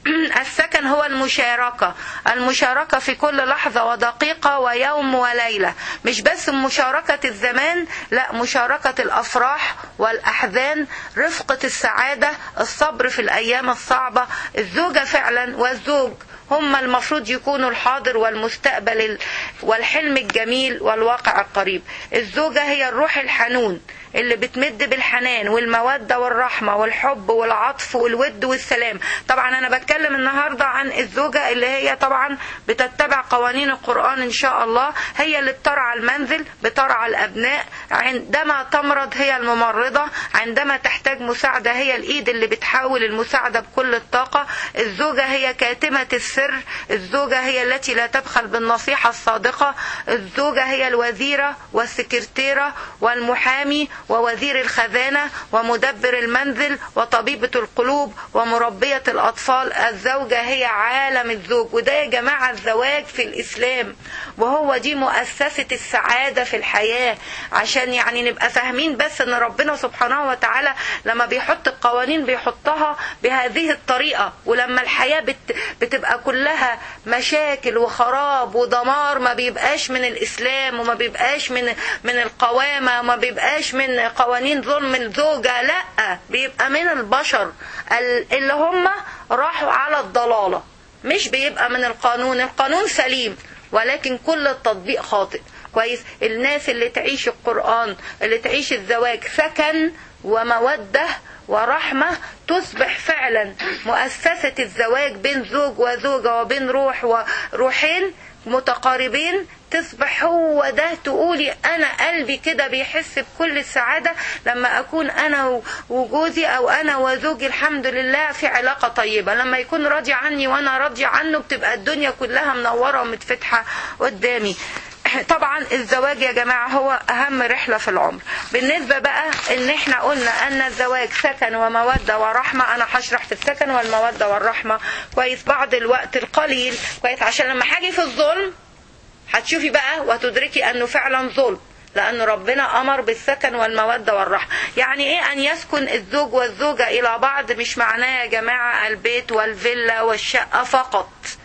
السكن هو المشاركة المشاركة في كل لحظة ودقيقة ويوم وليلة مش بس مشاركة الزمان لا مشاركة الأفراح والأحزان رفقة السعادة الصبر في الأيام الصعبة الزوجة فعلا والزوج هم المفروض يكونوا الحاضر والمستقبل والحلم الجميل والواقع القريب الزوجة هي الروح الحنون اللي بتمد بالحنان والمودة والرحمة والحب والعطف والود والسلام طبعا أنا بتكلم النهاردة عن الزوجة اللي هي طبعا بتتبع قوانين القرآن إن شاء الله هي اللي بترعى المنزل بترعى الأبناء عندما تمرض هي الممرضة عندما تحتاج مساعدة هي الإيد اللي بتحاول المساعدة بكل الطاقة الزوجة هي كاتمة السر الزوجة هي التي لا تبخل بالنصيحة الصادقة الزوجة هي الوزيرة والسكرتيرة والمحامي ووزير الخزانة ومدبر المنزل وطبيبة القلوب ومربية الأطفال الزوجة هي عالم الزوج وده يا جماعة الزواج في الإسلام وهو دي مؤسسة السعادة في الحياة عشان يعني نبقى فاهمين بس ان ربنا سبحانه وتعالى لما بيحط القوانين بيحطها بهذه الطريقة ولما الحياة بت بتبقى كلها مشاكل وخراب ودمار ما بيبقاش من الإسلام وما بيبقاش من من القوامة وما بيبقاش من قوانين ظلم الزوجة لا بيبقى من البشر اللي هم راحوا على الضلالة مش بيبقى من القانون القانون سليم ولكن كل التطبيق خاطئ كويس الناس اللي تعيش القرآن اللي تعيش الزواج سكن ومودة ورحمة تصبح فعلا مؤسسة الزواج بين زوج وزوجة وبين روح وروحين متقاربين تصبح هو ده تقولي انا قلبي كده بيحس بكل السعادة لما اكون انا وجوزي او انا وزوجي الحمد لله في علاقة طيبة لما يكون راضي عني وانا راضية عنه بتبقى الدنيا كلها منورة ومتفتحة قدامي طبعا الزواج يا جماعة هو أهم رحلة في العمر بالنسبة بقى إن إحنا قلنا أن الزواج سكن ومودة ورحمة أنا هشرح في السكن والمودة والرحمة كويس بعد الوقت القليل كويس عشان لما حاجي في الظلم هتشوفي بقى وتدركي أنه فعلا ظلم لأن ربنا أمر بالسكن والمودة والرحمة يعني إيه أن يسكن الزوج والزوجة إلى بعض مش معناه يا جماعة البيت والفيلا والشقة فقط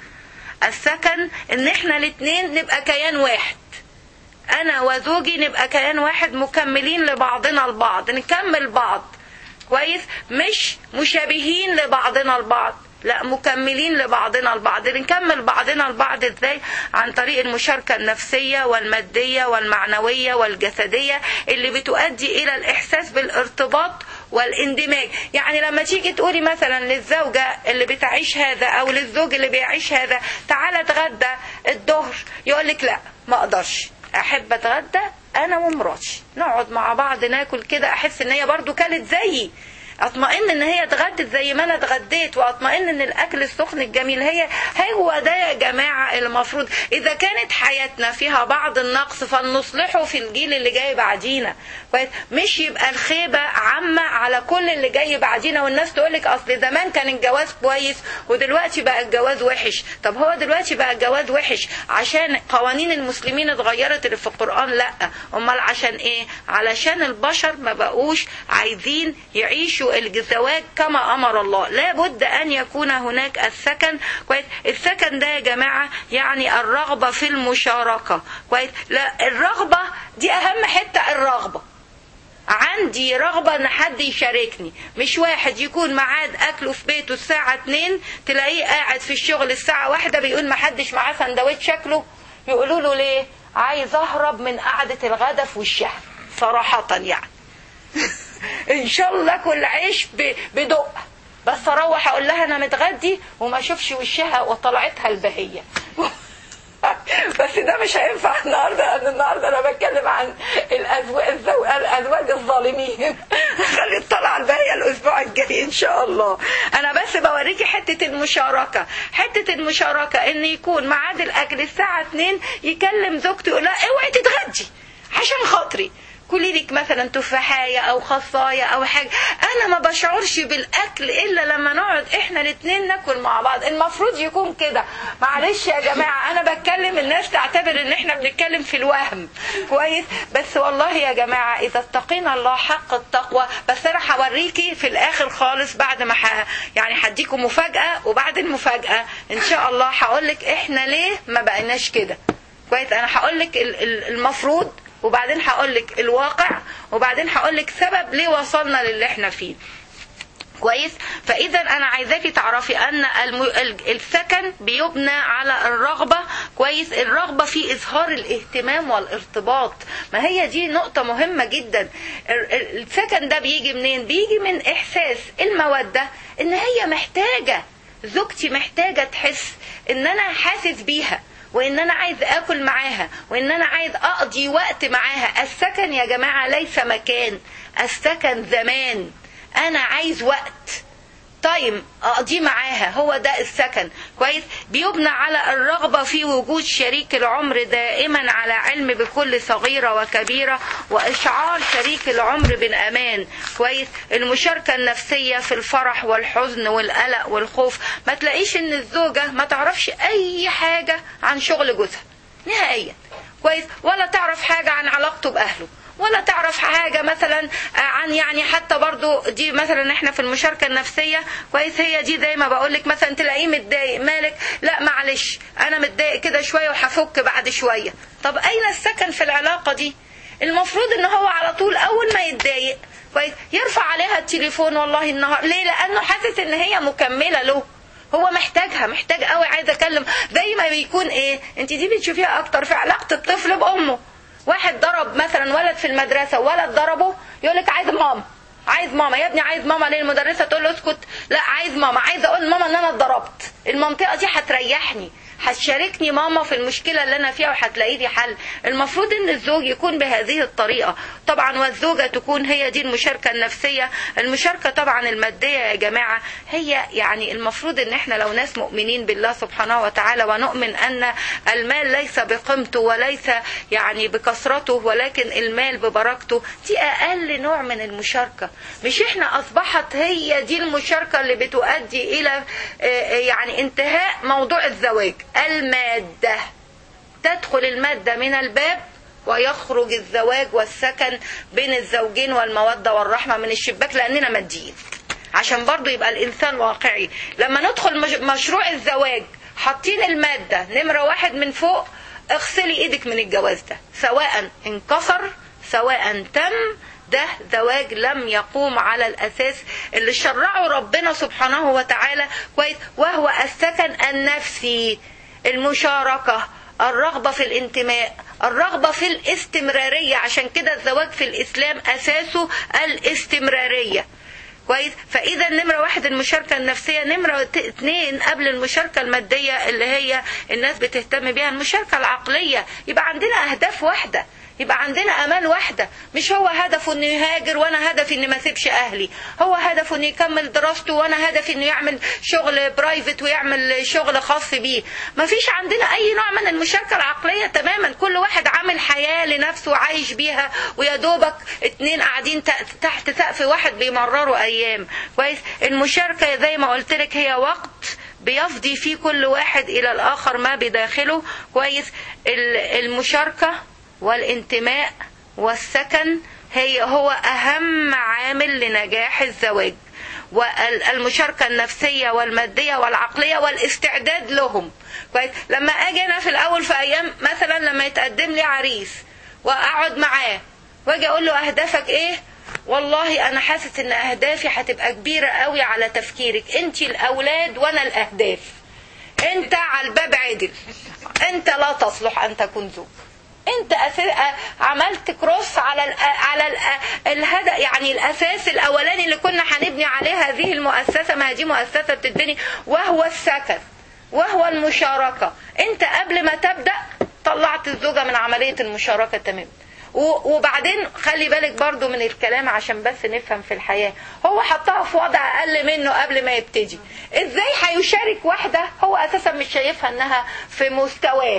السكن ان احنا الاتنين نبقى كيان واحد انا وزوجي نبقى كيان واحد مكملين لبعضنا البعض نكمل بعض كويس مش مشابهين لبعضنا البعض لا مكملين لبعضنا البعض بنكمل بعضنا البعض ازاي عن طريق المشاركة النفسية والمادية والمعنوية والجسدية اللي بتؤدي الى الاحساس بالارتباط والاندماج يعني لما تيجي تقولي مثلا للزوجة اللي بتعيش هذا او للزوج اللي بيعيش هذا تعالى اتغدى الظهر يقولك لا ما اقدرش احب اتغدى انا ومراتي نقعد مع بعض ناكل كده احس ان هي برضو كانت زيي اطمئن ان هي اتغدت زي ما انا اتغديت واطمئن ان الاكل السخن الجميل هي هو ده يا جماعه المفروض اذا كانت حياتنا فيها بعض النقص فلنصلحه في الجيل اللي جاي بعدينا مش يبقى الخيبه عامه على كل اللي جاي بعدينا والناس تقول لك اصل زمان كان الجواز كويس ودلوقتي بقى الجواز وحش طب هو دلوقتي بقى الجواز وحش عشان قوانين المسلمين اتغيرت اللي في القران لا امال عشان ايه علشان البشر ما بقوش عايزين يعيشوا الزواج كما امر الله لابد ان يكون هناك السكن كويس السكن ده يا جماعه يعني الرغبه في المشاركه كويس لا الرغبه دي اهم حته الرغبه عندي رغبة ان حد يشاركني مش واحد يكون معاد اكله في بيته الساعة 2 تلاقيه قاعد في الشغل الساعة واحدة بيقول محدش معاه سندوتش شكله يقولوا له ليه عايز اهرب من قعدة الغدا في وشها صراحة يعني ان شاء الله اكل عيش بدق بس اروح اقول لها انا متغدي وما اشوفش وشها وطلعتها البهيه بس بس ده مش هينفع النهارده لان النهارده انا بتكلم عن الازواج الازواج الظالمين خلي الطلعه الباقيه الاسبوع الجاي ان شاء الله انا بس بوريكي حته المشاركه حته المشاركه ان يكون ميعاد الاكل الساعه 2 يكلم زوجته يقول لها اوعي تتغدي عشان خاطري كلي لك مثلا تفاحية او خصاية او حاجة انا ما بشعرش بالاكل الا لما نقعد احنا الاتنين ناكل مع بعض المفروض يكون كده معلش يا جماعة انا بتكلم الناس تعتبر ان احنا بنتكلم في الوهم كويس بس والله يا جماعة اذا اتقينا الله حق التقوى بس انا هوريكي في الاخر خالص بعد ما ح... يعني هديكم مفاجأة وبعد المفاجأة ان شاء الله هقولك احنا ليه ما بقيناش كده كويس انا هقولك المفروض وبعدين هقول لك الواقع وبعدين هقول لك سبب ليه وصلنا للي احنا فيه كويس فاذا انا عايزاكي تعرفي ان الم... السكن بيبنى على الرغبه كويس الرغبه في اظهار الاهتمام والارتباط ما هي دي نقطه مهمه جدا السكن ده بيجي منين بيجي من احساس الموده ان هي محتاجه زوجتي محتاجه تحس ان انا حاسس بيها وان انا عايز اكل معاها وان انا عايز اقضي وقت معاها السكن يا جماعه ليس مكان السكن زمان انا عايز وقت تايم اقضيه معاها هو ده السكن كويس بيبنى على الرغبة في وجود شريك العمر دائما على علم بكل صغيرة وكبيرة واشعار شريك العمر بالامان كويس المشاركة النفسية في الفرح والحزن والقلق والخوف ما تلاقيش ان الزوجة ما تعرفش اي حاجة عن شغل جوزها نهائيا كويس ولا تعرف حاجة عن علاقته باهله ولا تعرف حاجة مثلا عن يعني حتى برضو دي مثلا احنا في المشاركة النفسية كويس هي دي زي ما بقولك مثلا تلاقيه متضايق مالك لا معلش انا متضايق كده شوية وهفك بعد شوية طب اين السكن في العلاقة دي المفروض ان هو على طول اول ما يتضايق كويس يرفع عليها التليفون والله النهار ليه لانه حاسس ان هي مكملة له هو محتاجها محتاج قوي عايز اكلم زي ما بيكون ايه انت دي بتشوفيها اكتر في علاقة الطفل بامه واحد ضرب مثلا ولد في المدرسة ولد ضربه يقول لك عايز ماما عايز ماما يا ابني عايز ماما ليه المدرسة تقول له اسكت لا عايز ماما عايز اقول ماما ان انا اتضربت المنطقة دي هتريحني هتشاركني ماما في المشكلة اللي أنا فيها وهتلاقي لي حل المفروض أن الزوج يكون بهذه الطريقة طبعا والزوجة تكون هي دي المشاركة النفسية المشاركة طبعا المادية يا جماعة هي يعني المفروض أن احنا لو ناس مؤمنين بالله سبحانه وتعالى ونؤمن أن المال ليس بقيمته وليس يعني بكثرته ولكن المال ببركته دي أقل نوع من المشاركة مش احنا أصبحت هي دي المشاركة اللي بتؤدي إلى يعني انتهاء موضوع الزواج المادة تدخل المادة من الباب ويخرج الزواج والسكن بين الزوجين والمودة والرحمة من الشباك لأننا ماديين عشان برضو يبقى الإنسان واقعي لما ندخل مشروع الزواج حاطين المادة نمرة واحد من فوق اغسلي ايدك من الجواز ده سواء انكسر سواء تم ده زواج لم يقوم على الأساس اللي شرعه ربنا سبحانه وتعالى كويس وهو السكن النفسي المشاركة الرغبة في الانتماء الرغبة في الاستمرارية عشان كده الزواج في الإسلام أساسه الاستمرارية كويس فإذا نمرة واحد المشاركة النفسية نمرة اتنين قبل المشاركة المادية اللي هي الناس بتهتم بيها المشاركة العقلية يبقى عندنا أهداف واحدة يبقى عندنا امال واحده مش هو هدفه انه يهاجر وانا هدفي اني ما اسيبش اهلي هو هدفه انه يكمل دراسته وانا هدفي انه يعمل شغل برايفت ويعمل شغل خاص بيه ما فيش عندنا اي نوع من المشاركه العقليه تماما كل واحد عامل حياه لنفسه وعايش بيها ويا دوبك اتنين قاعدين تحت سقف واحد بيمرروا ايام كويس المشاركه زي ما قلت لك هي وقت بيفضي فيه كل واحد الى الاخر ما بداخله كويس المشاركه والانتماء والسكن هي هو أهم عامل لنجاح الزواج والمشاركة النفسية والمادية والعقلية والاستعداد لهم كويس لما أجي أنا في الأول في أيام مثلا لما يتقدم لي عريس وأقعد معاه وأجي أقول له أهدافك إيه والله أنا حاسس إن أهدافي هتبقى كبيرة قوي على تفكيرك أنت الأولاد وأنا الأهداف أنت على الباب عدل أنت لا تصلح أن تكون زوج انت عملت كروس على ال على ال الهدف يعني الاساس الاولاني اللي كنا هنبني عليه هذه المؤسسه ما دي مؤسسه بتتبني وهو السكن وهو المشاركه انت قبل ما تبدا طلعت الزوجه من عمليه المشاركه تماما و- وبعدين خلي بالك برضو من الكلام عشان بس نفهم في الحياة هو حطها في وضع أقل منه قبل ما يبتدي إزاي هيشارك واحدة هو أساسا مش شايفها إنها في مستواه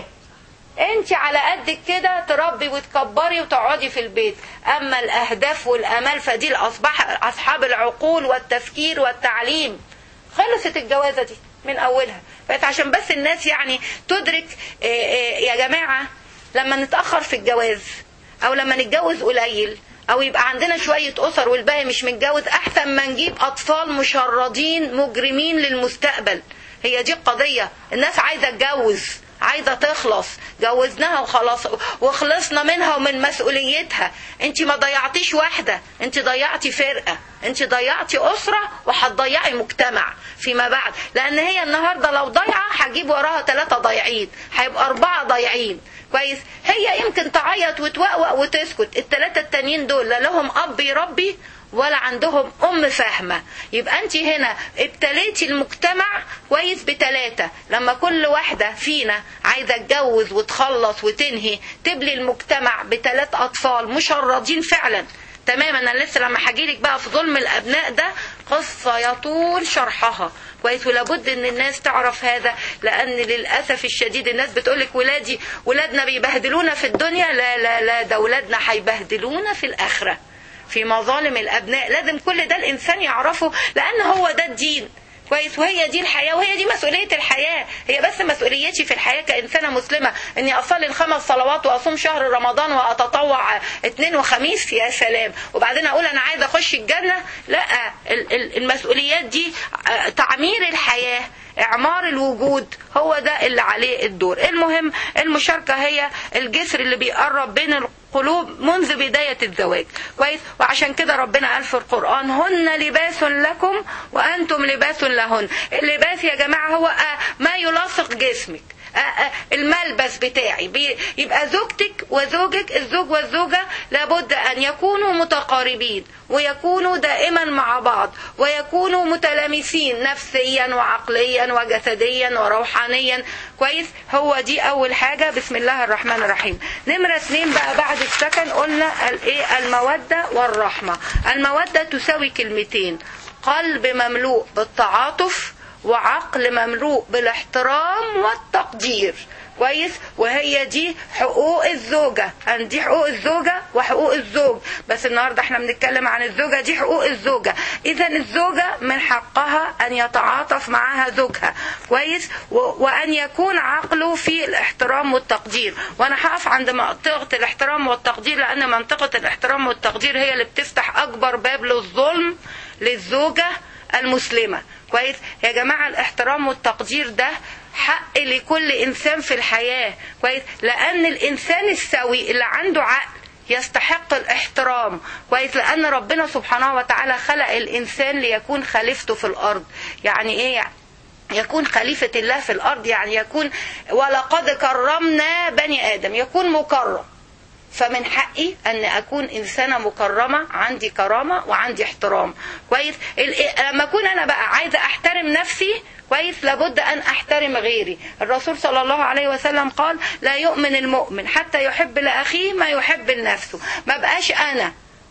انت على قدك كده تربي وتكبري وتقعدي في البيت اما الاهداف والامال فدي الاصبح اصحاب العقول والتفكير والتعليم خلصت الجوازه دي من اولها بقت عشان بس الناس يعني تدرك آه، آه، يا جماعه لما نتاخر في الجواز او لما نتجوز قليل او يبقى عندنا شويه اسر والباقي مش متجوز احسن ما نجيب اطفال مشردين مجرمين للمستقبل هي دي القضيه الناس عايزه تتجوز عايزه تخلص جوزناها وخلاص وخلصنا منها ومن مسؤوليتها انت ما ضيعتيش واحده انت ضيعتي فرقه انت ضيعتي اسره وهتضيعي مجتمع فيما بعد لان هي النهارده لو ضايعه هجيب وراها ثلاثه ضايعين هيبقى اربعه ضايعين كويس هي يمكن تعيط وتوقوق وتسكت الثلاثه التانيين دول لا لهم اب يربي ولا عندهم ام فاهمه يبقى انت هنا ابتليتي المجتمع كويس بتلاتة لما كل واحده فينا عايزه تتجوز وتخلص وتنهي تبلي المجتمع بثلاث اطفال مشردين فعلا تمام انا لسه لما هجيلك بقى في ظلم الابناء ده قصه يطول شرحها كويس ولابد ان الناس تعرف هذا لان للاسف الشديد الناس بتقولك ولادي ولادنا بيبهدلونا في الدنيا لا لا لا ده ولادنا هيبهدلونا في الاخره في مظالم الابناء لازم كل ده الانسان يعرفه لان هو ده الدين كويس وهي دي الحياه وهي دي مسؤوليه الحياه هي بس مسؤوليتي في الحياه كانسانه مسلمه اني اصلي الخمس صلوات واصوم شهر رمضان واتطوع اثنين وخميس يا سلام وبعدين اقول انا عايزه اخش الجنه لا ال- ال- المسؤوليات دي آه، تعمير الحياه اعمار الوجود هو ده اللي عليه الدور المهم المشاركه هي الجسر اللي بيقرب بين القلوب منذ بدايه الزواج كويس وعشان كده ربنا قال في القران هن لباس لكم وانتم لباس لهن اللباس يا جماعه هو آه، ما يلاصق جسمك آه، آه، الملبس بتاعي بي- يبقى زوجتك وزوجك الزوج والزوجة لابد أن يكونوا متقاربين ويكونوا دائما مع بعض ويكونوا متلامسين نفسيا وعقليا وجسديا وروحانيا كويس هو دي أول حاجة بسم الله الرحمن الرحيم نمرة اتنين بقى بعد السكن قلنا الايه المودة والرحمة المودة تساوي كلمتين قلب مملوء بالتعاطف وعقل مملوء بالاحترام والتقدير كويس وهي دي حقوق الزوجة أن دي حقوق الزوجة وحقوق الزوج بس النهاردة احنا بنتكلم عن الزوجة دي حقوق الزوجة إذا الزوجة من حقها أن يتعاطف معها زوجها كويس و... وأن يكون عقله في الاحترام والتقدير وأنا هقف عند منطقة الاحترام والتقدير لأن منطقة الاحترام والتقدير هي اللي بتفتح أكبر باب للظلم للزوجة المسلمة كويس يا جماعة الاحترام والتقدير ده حق لكل إنسان في الحياة كويس لأن الإنسان السوي اللي عنده عقل يستحق الاحترام كويس لأن ربنا سبحانه وتعالى خلق الإنسان ليكون خليفته في الأرض يعني إيه يعني يكون خليفة الله في الأرض يعني يكون ولقد كرمنا بني آدم يكون مكرم فمن حقي ان اكون انسانه مكرمه عندي كرامه وعندي احترام كويس ال- لما اكون انا بقى عايزه احترم نفسي كويس لابد ان احترم غيري الرسول صلى الله عليه وسلم قال لا يؤمن المؤمن حتى يحب لاخيه ما يحب لنفسه ما بقاش انا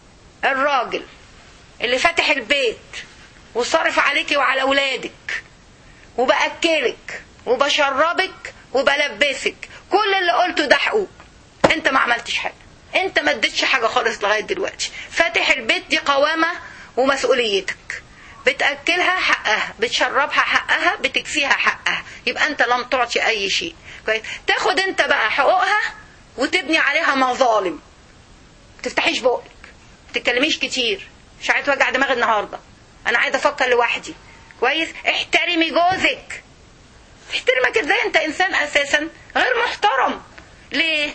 الراجل اللي فاتح البيت وصارف عليكي وعلى اولادك وباكلك وبشربك وبلبسك كل اللي قلته ده حقوق انت ما عملتش حاجه انت ما اديتش حاجه خالص لغايه دلوقتي فاتح البيت دي قوامه ومسؤوليتك بتاكلها حقها بتشربها حقها بتكفيها حقها يبقى انت لم تعطي اي شيء كويس تاخد انت بقى حقوقها وتبني عليها مظالم تفتحيش بقك تتكلميش كتير مش عايز وجع دماغ النهارده انا عايزه افكر لوحدي كويس احترمي جوزك احترمك ازاي انت انسان اساسا غير محترم ليه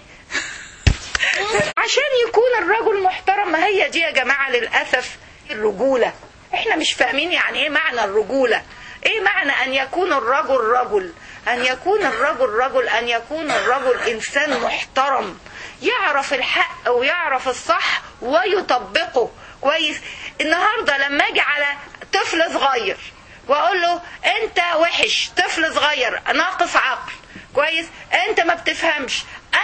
عشان يكون الرجل محترم ما هي دي يا جماعة للأسف الرجولة احنا مش فاهمين يعني ايه معنى الرجولة ايه معنى ان يكون الرجل رجل ان يكون الرجل رجل ان يكون الرجل انسان محترم يعرف الحق ويعرف الصح ويطبقه كويس النهاردة لما اجي على طفل صغير واقول له انت وحش طفل صغير ناقص عقل كويس انت ما بتفهمش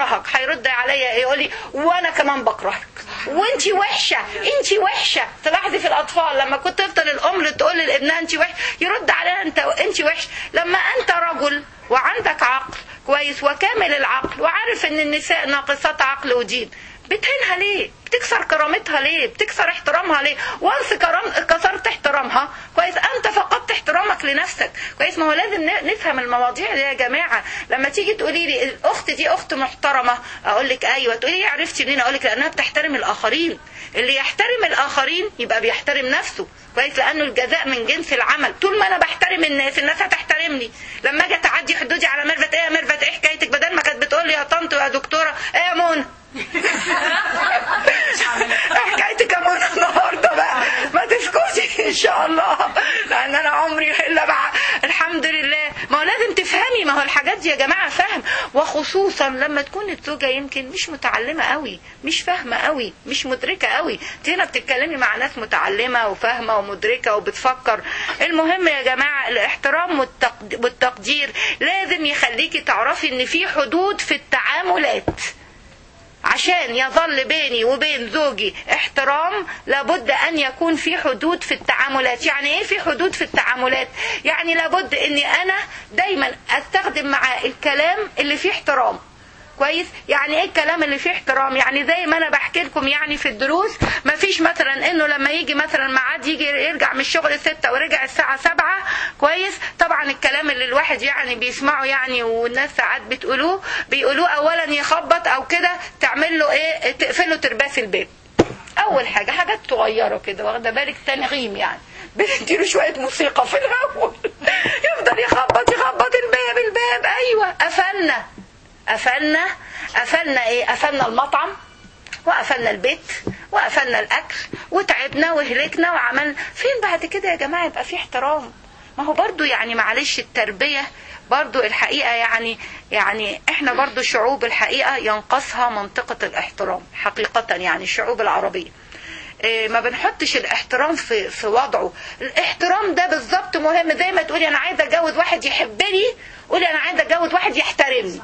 بكرهك هيرد عليا يقول لي وانا كمان بكرهك وانتي وحشه انتي وحشه تلاحظي في الاطفال لما كنت تفضل الام تقول لابنها انتي وحشه يرد عليها انت انتي وحشه لما انت رجل وعندك عقل كويس وكامل العقل وعارف ان النساء ناقصات عقل ودين بتهينها ليه بتكسر كرامتها ليه بتكسر احترامها ليه وانس كرام كسرت احترامها كويس انت فقدت احترامك لنفسك كويس ما هو لازم نفهم المواضيع دي يا جماعه لما تيجي تقولي لي الاخت دي اخت محترمه اقول لك ايوه تقولي لي عرفتي منين اقول لك لانها بتحترم الاخرين اللي يحترم الاخرين يبقى بيحترم نفسه كويس لانه الجزاء من جنس العمل طول ما انا بحترم الناس الناس هتحترمني لما اجي تعدي حدودي على ميرفت ايه يا ميرفت ايه حكايتك بدل ما كانت بتقول لي يا طنط ويا دكتوره ايه يا منى حكايتك يا منى النهارده بقى ما تسكتي ان شاء الله لان انا عمري الا بقى الحمد لله ما هو لازم تفهمي ما هو الحاجات دي يا جماعه فهم وخصوصا لما تكون الزوجه يمكن مش متعلمه قوي مش فاهمه قوي مش مدركه قوي انت هنا بتتكلمي مع ناس متعلمه وفاهمه ومدركه وبتفكر المهم يا جماعه الاحترام والتقدير لازم يخليكي تعرفي ان في حدود في التعاملات عشان يظل بيني وبين زوجي احترام لابد ان يكون في حدود في التعاملات يعني ايه في حدود في التعاملات يعني لابد اني انا دايما استخدم معاه الكلام اللي فيه احترام كويس يعني ايه الكلام اللي فيه احترام يعني زي ما انا بحكي لكم يعني في الدروس ما فيش مثلا انه لما يجي مثلا ميعاد يجي يرجع من الشغل ستة ورجع الساعة سبعة كويس طبعا الكلام اللي الواحد يعني بيسمعه يعني والناس ساعات بتقولوه بيقولوه اولا يخبط او كده تعمل له ايه تقفل له ترباس البيت اول حاجة حاجات صغيرة كده واخدة بالك تنغيم يعني بنديله شوية موسيقى في الاول يفضل يخبط يخبط الباب الباب ايوه قفلنا قفلنا قفلنا ايه قفلنا المطعم وقفلنا البيت وقفلنا الاكل وتعبنا وهلكنا وعملنا فين بعد كده يا جماعه يبقى في احترام ما هو برضو يعني معلش التربيه برضو الحقيقه يعني يعني احنا برضو شعوب الحقيقه ينقصها منطقه الاحترام حقيقه يعني الشعوب العربيه إيه ما بنحطش الاحترام في في وضعه الاحترام ده بالظبط مهم زي ما تقولي انا عايزه اتجوز واحد يحبني قولي انا عايزه اتجوز واحد يحترمني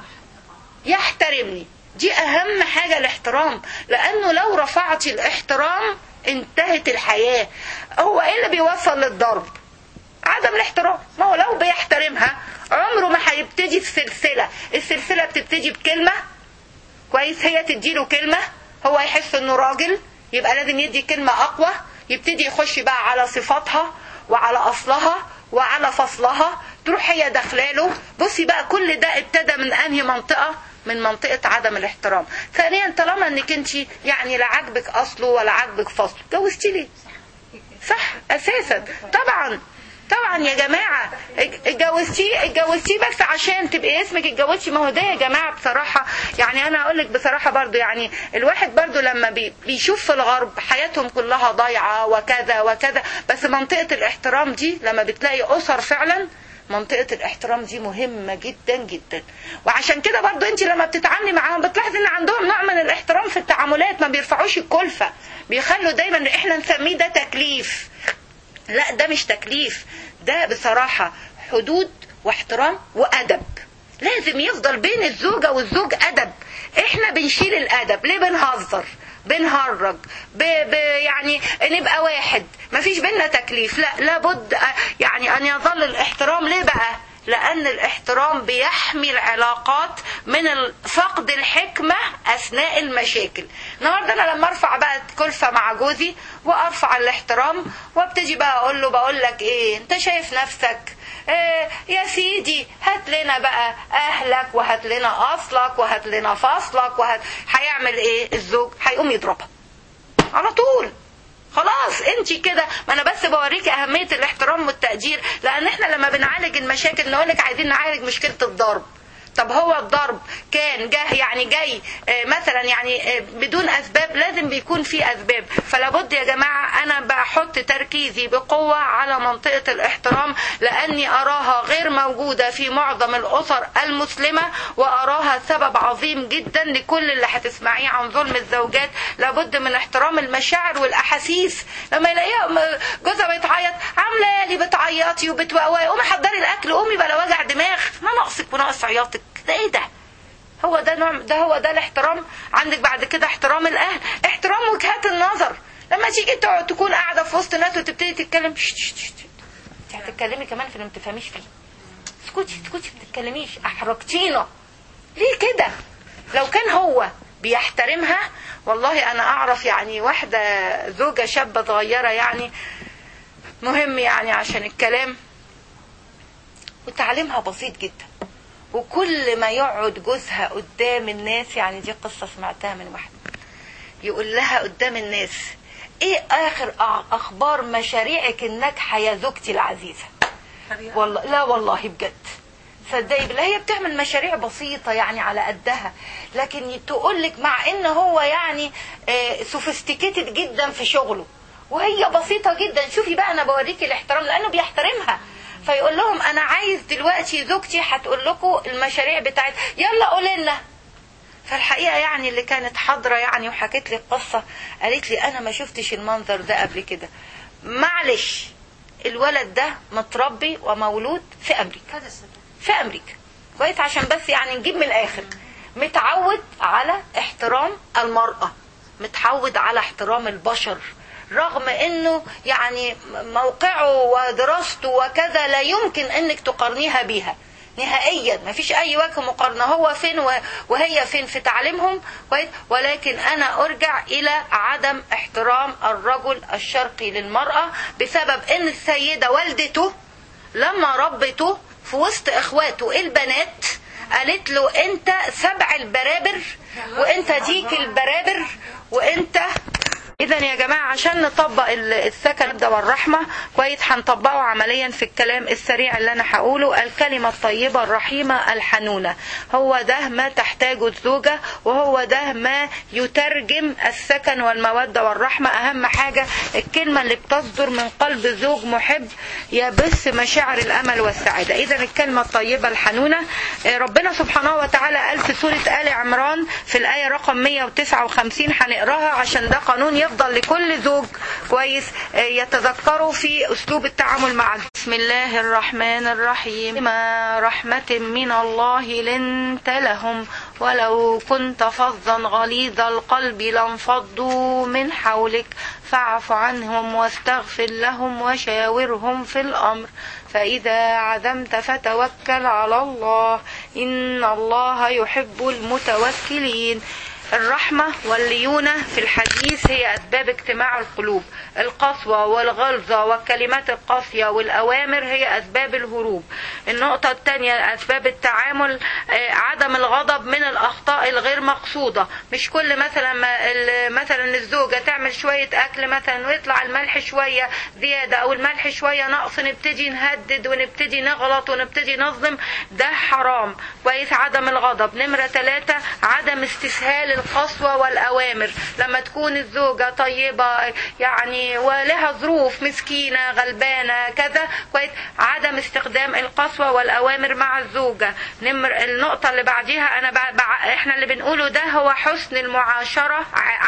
يحترمني دي اهم حاجة الاحترام لانه لو رفعت الاحترام انتهت الحياة هو ايه اللي بيوصل للضرب عدم الاحترام ما هو لو بيحترمها عمره ما هيبتدي السلسلة السلسلة بتبتدي بكلمة كويس هي تديله كلمة هو يحس انه راجل يبقى لازم يدي كلمة اقوى يبتدي يخش بقى على صفاتها وعلى اصلها وعلى فصلها تروح هي داخلاله بصي بقى كل ده ابتدى من انهي منطقة من منطقة عدم الاحترام ثانيا طالما انك انت يعني لا عاجبك اصله ولا عاجبك فصله جوزتي ليه صح اساسا طبعا طبعا يا جماعة اتجوزتيه اتجوزتيه بس عشان تبقي اسمك اتجوزتي ما هو ده يا جماعة بصراحة يعني انا اقول لك بصراحة برضو يعني الواحد برضو لما بي بيشوف في الغرب حياتهم كلها ضايعة وكذا وكذا بس منطقة الاحترام دي لما بتلاقي اسر فعلا منطقة الاحترام دي مهمة جدا جدا وعشان كده برضو انت لما بتتعاملي معاهم بتلاحظي ان عندهم نوع من الاحترام في التعاملات ما بيرفعوش الكلفة بيخلوا دايما احنا نسميه ده تكليف لا ده مش تكليف ده بصراحة حدود واحترام وأدب لازم يفضل بين الزوجة والزوج أدب احنا بنشيل الأدب ليه بنهزر بنهرج ب... ب... يعني نبقى واحد مفيش بينا تكليف لا لابد يعني أن يظل الاحترام ليه بقى لأن الاحترام بيحمي العلاقات من فقد الحكمة أثناء المشاكل النهاردة أنا لما أرفع بقى كلفة مع جوزي وأرفع الاحترام وابتدي بقى أقول له بقول لك إيه أنت شايف نفسك إيه يا سيدي هات لنا بقى أهلك وهات لنا أصلك وهات لنا فصلك وهات هيعمل إيه الزوج هيقوم يضربها على طول خلاص انت كده ما انا بس بوريكي اهميه الاحترام والتقدير لان احنا لما بنعالج المشاكل نقولك عايزين نعالج مشكله الضرب طب هو الضرب كان جه يعني جاي مثلا يعني بدون اسباب لازم بيكون في اسباب فلا بد يا جماعه انا بحط تركيزي بقوه على منطقه الاحترام لاني اراها غير موجوده في معظم الاسر المسلمه واراها سبب عظيم جدا لكل اللي هتسمعيه عن ظلم الزوجات لابد من احترام المشاعر والاحاسيس لما يلاقيها جوزها بيتعيط عامله لي بتعيطي وبتوقوي قومي حضري الاكل قومي بلا وجع دماغ ما ناقصك وناقص عياطك ده ايه ده هو ده نوع ده هو ده الاحترام عندك بعد كده احترام الاهل احترام وجهات النظر لما تيجي تقعد تكون قاعده في وسط ناس وتبتدي تتكلم شت شت شت. انت هتتكلمي كمان في اللي ما تفهميش فيه اسكتي اسكتي ما تتكلميش احرجتينا ليه كده لو كان هو بيحترمها والله انا اعرف يعني واحده زوجه شابه صغيره يعني مهم يعني عشان الكلام وتعليمها بسيط جدا وكل ما يقعد جوزها قدام الناس يعني دي قصة سمعتها من واحد يقول لها قدام الناس ايه اخر أ- اخبار مشاريعك الناجحة يا زوجتي العزيزة والله لا والله بجد صدقي بالله هي بتعمل مشاريع بسيطة يعني على قدها لكن تقول لك مع ان هو يعني سوفيستيكيتد جدا في شغله وهي بسيطة جدا شوفي بقى انا بوريكي الاحترام لانه بيحترمها فيقول لهم انا عايز دلوقتي زوجتي هتقول لكم المشاريع بتاعت يلا قولي لنا فالحقيقه يعني اللي كانت حاضره يعني وحكت لي القصه قالت لي انا ما شفتش المنظر ده قبل كده معلش الولد ده متربي ومولود في امريكا في امريكا كويس عشان بس يعني نجيب من الاخر متعود على احترام المراه متعود على احترام البشر رغم انه يعني موقعه ودراسته وكذا لا يمكن انك تقارنيها بيها نهائيا ما فيش اي وجه مقارنه هو فين وهي فين في تعليمهم كويس ولكن انا ارجع الى عدم احترام الرجل الشرقي للمراه بسبب ان السيده والدته لما ربته في وسط اخواته البنات قالت له انت سبع البرابر وانت ديك البرابر وانت اذا يا جماعه عشان نطبق السكن ده والرحمه كويس هنطبقه عمليا في الكلام السريع اللي انا هقوله الكلمه الطيبه الرحيمه الحنونه هو ده ما تحتاجه الزوجه وهو ده ما يترجم السكن والموده والرحمه اهم حاجه الكلمه اللي بتصدر من قلب زوج محب يبث مشاعر الامل والسعاده اذا الكلمه الطيبه الحنونه ربنا سبحانه وتعالى قال في سوره ال عمران في الايه رقم 159 هنقراها عشان ده قانون يفضل لكل زوج كويس يتذكره في اسلوب التعامل مع بسم الله الرحمن الرحيم ما رحمة من الله لنت لهم ولو كنت فظا غليظ القلب لانفضوا من حولك فاعف عنهم واستغفر لهم وشاورهم في الامر فاذا عزمت فتوكل على الله ان الله يحب المتوكلين الرحمة والليونة في الحديث هي أسباب اجتماع القلوب القسوة والغلظة والكلمات القاسية والأوامر هي أسباب الهروب النقطة الثانية أسباب التعامل عدم الغضب من الأخطاء الغير مقصودة مش كل مثلا مثلا الزوجة تعمل شوية أكل مثلا ويطلع الملح شوية زيادة أو الملح شوية نقص نبتدي نهدد ونبتدي نغلط ونبتدي نظلم ده حرام كويس عدم الغضب نمرة ثلاثة عدم استسهال القسوة والأوامر لما تكون الزوجة طيبة يعني ولها ظروف مسكينة غلبانة كذا كويس عدم استخدام القسوة والأوامر مع الزوجة نمر النقطة اللي بعديها أنا بع... بع... إحنا اللي بنقوله ده هو حسن المعاشرة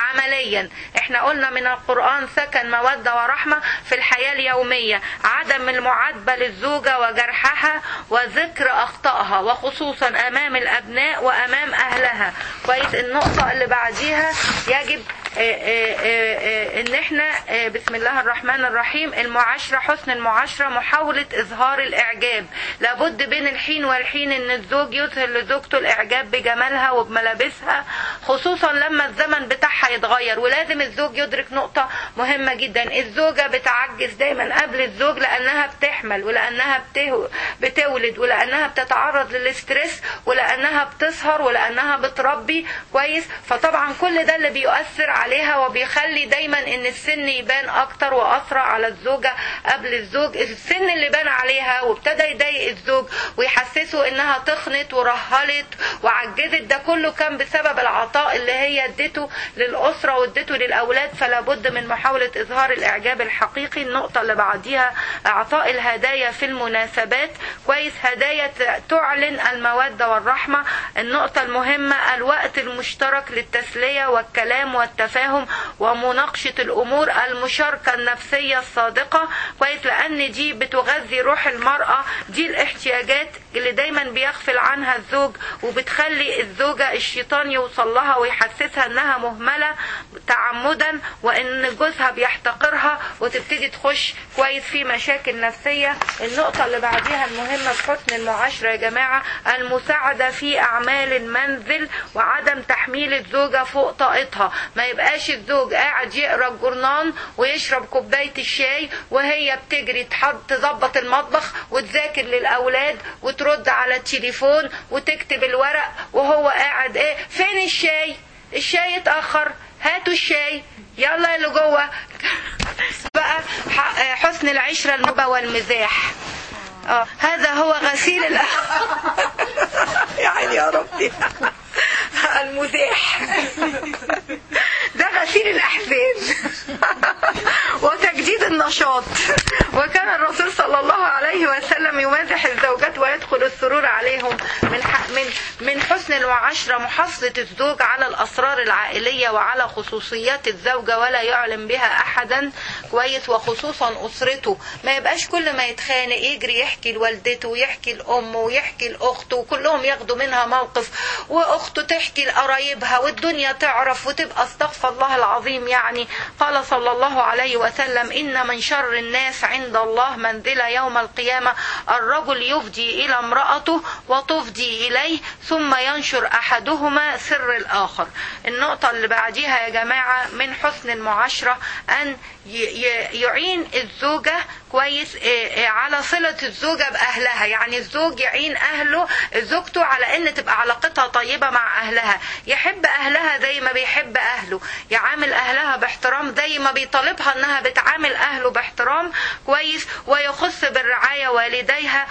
عمليا إحنا قلنا من القرآن سكن مودة ورحمة في الحياة اليومية عدم المعاتبة للزوجة وجرحها وذكر أخطائها وخصوصا أمام الأبناء وأمام أهلها كويس النقطة اللي بعديها يجب ان احنا بسم الله الرحمن الرحيم المعاشرة حسن المعاشرة محاولة اظهار الاعجاب لابد بين الحين والحين ان الزوج يظهر لزوجته الاعجاب بجمالها وبملابسها خصوصا لما الزمن بتاعها يتغير ولازم الزوج يدرك نقطة مهمة جدا الزوجة بتعجز دايما قبل الزوج لانها بتحمل ولانها بتولد ولانها بتتعرض للاسترس ولانها بتسهر ولانها بتربي كويس فطبعا كل ده اللي بيؤثر عليها وبيخلي دايما ان السن يبان اكتر واسرع على الزوجة قبل الزوج السن اللي بان عليها وابتدى يضايق الزوج ويحسسه انها تخنت ورهلت وعجزت ده كله كان بسبب العطاء اللي هي ادته للاسرة وادته للاولاد فلا بد من محاولة اظهار الاعجاب الحقيقي النقطة اللي بعديها اعطاء الهدايا في المناسبات كويس هدايا تعلن المودة والرحمة النقطة المهمة الوقت المشترك للتسلية والكلام والتفاهم التفاهم ومناقشة الأمور المشاركة النفسية الصادقة كويس لأن دي بتغذي روح المرأة دي الاحتياجات اللي دايما بيغفل عنها الزوج وبتخلي الزوجة الشيطان يوصل لها ويحسسها انها مهملة تعمدا وان جوزها بيحتقرها وتبتدي تخش كويس في مشاكل نفسية النقطة اللي بعديها المهمة في حسن المعاشرة يا جماعة المساعدة في أعمال المنزل وعدم تحميل الزوجة فوق طاقتها ما يبقاش الزوج قاعد يقرا الجورنان ويشرب كوباية الشاي وهي بتجري تحط تظبط المطبخ وتذاكر للأولاد وترد على التليفون وتكتب الورق وهو قاعد ايه فين الشاي الشاي اتأخر هاتوا الشاي يلا اللي جوه بقى حسن العشرة المحبة والمزاح آه. هذا هو غسيل الأ... يعني يا ربي المزاح ده غسيل الأحزان وتجديد النشاط وكان الرسول صلى الله عليه وسلم يمازح الزوجات ويدخل السرور عليهم من من من حسن المعاشرة محافظة الزوج على الأسرار العائلية وعلى خصوصيات الزوجة ولا يعلم بها أحدا كويس وخصوصا أسرته ما يبقاش كل ما يتخانق يجري يحكي لوالدته ويحكي لأمه ويحكي لأخته وكلهم ياخدوا منها موقف وأخته تحكي لقرايبها والدنيا تعرف وتبقى استغفر الله العظيم يعني قال صلى الله عليه وسلم إن من شر الناس عند الله منزلة يوم القيامة الرجل يفدي إلى امرأته وتفدي إليه ثم ينشر أحدهما سر الآخر النقطة اللي بعديها يا جماعة من حسن المعاشرة أن يعين الزوجة كويس على صلة الزوجة بأهلها يعني الزوج يعين أهله زوجته على أن تبقى علاقتها طيبة مع أهلها يحب أهلها زي ما بيحب أهله يعامل أهلها باحترام زي ما بيطالبها أنها بتعامل أهله باحترام كويس ويخص بالرعاية والديها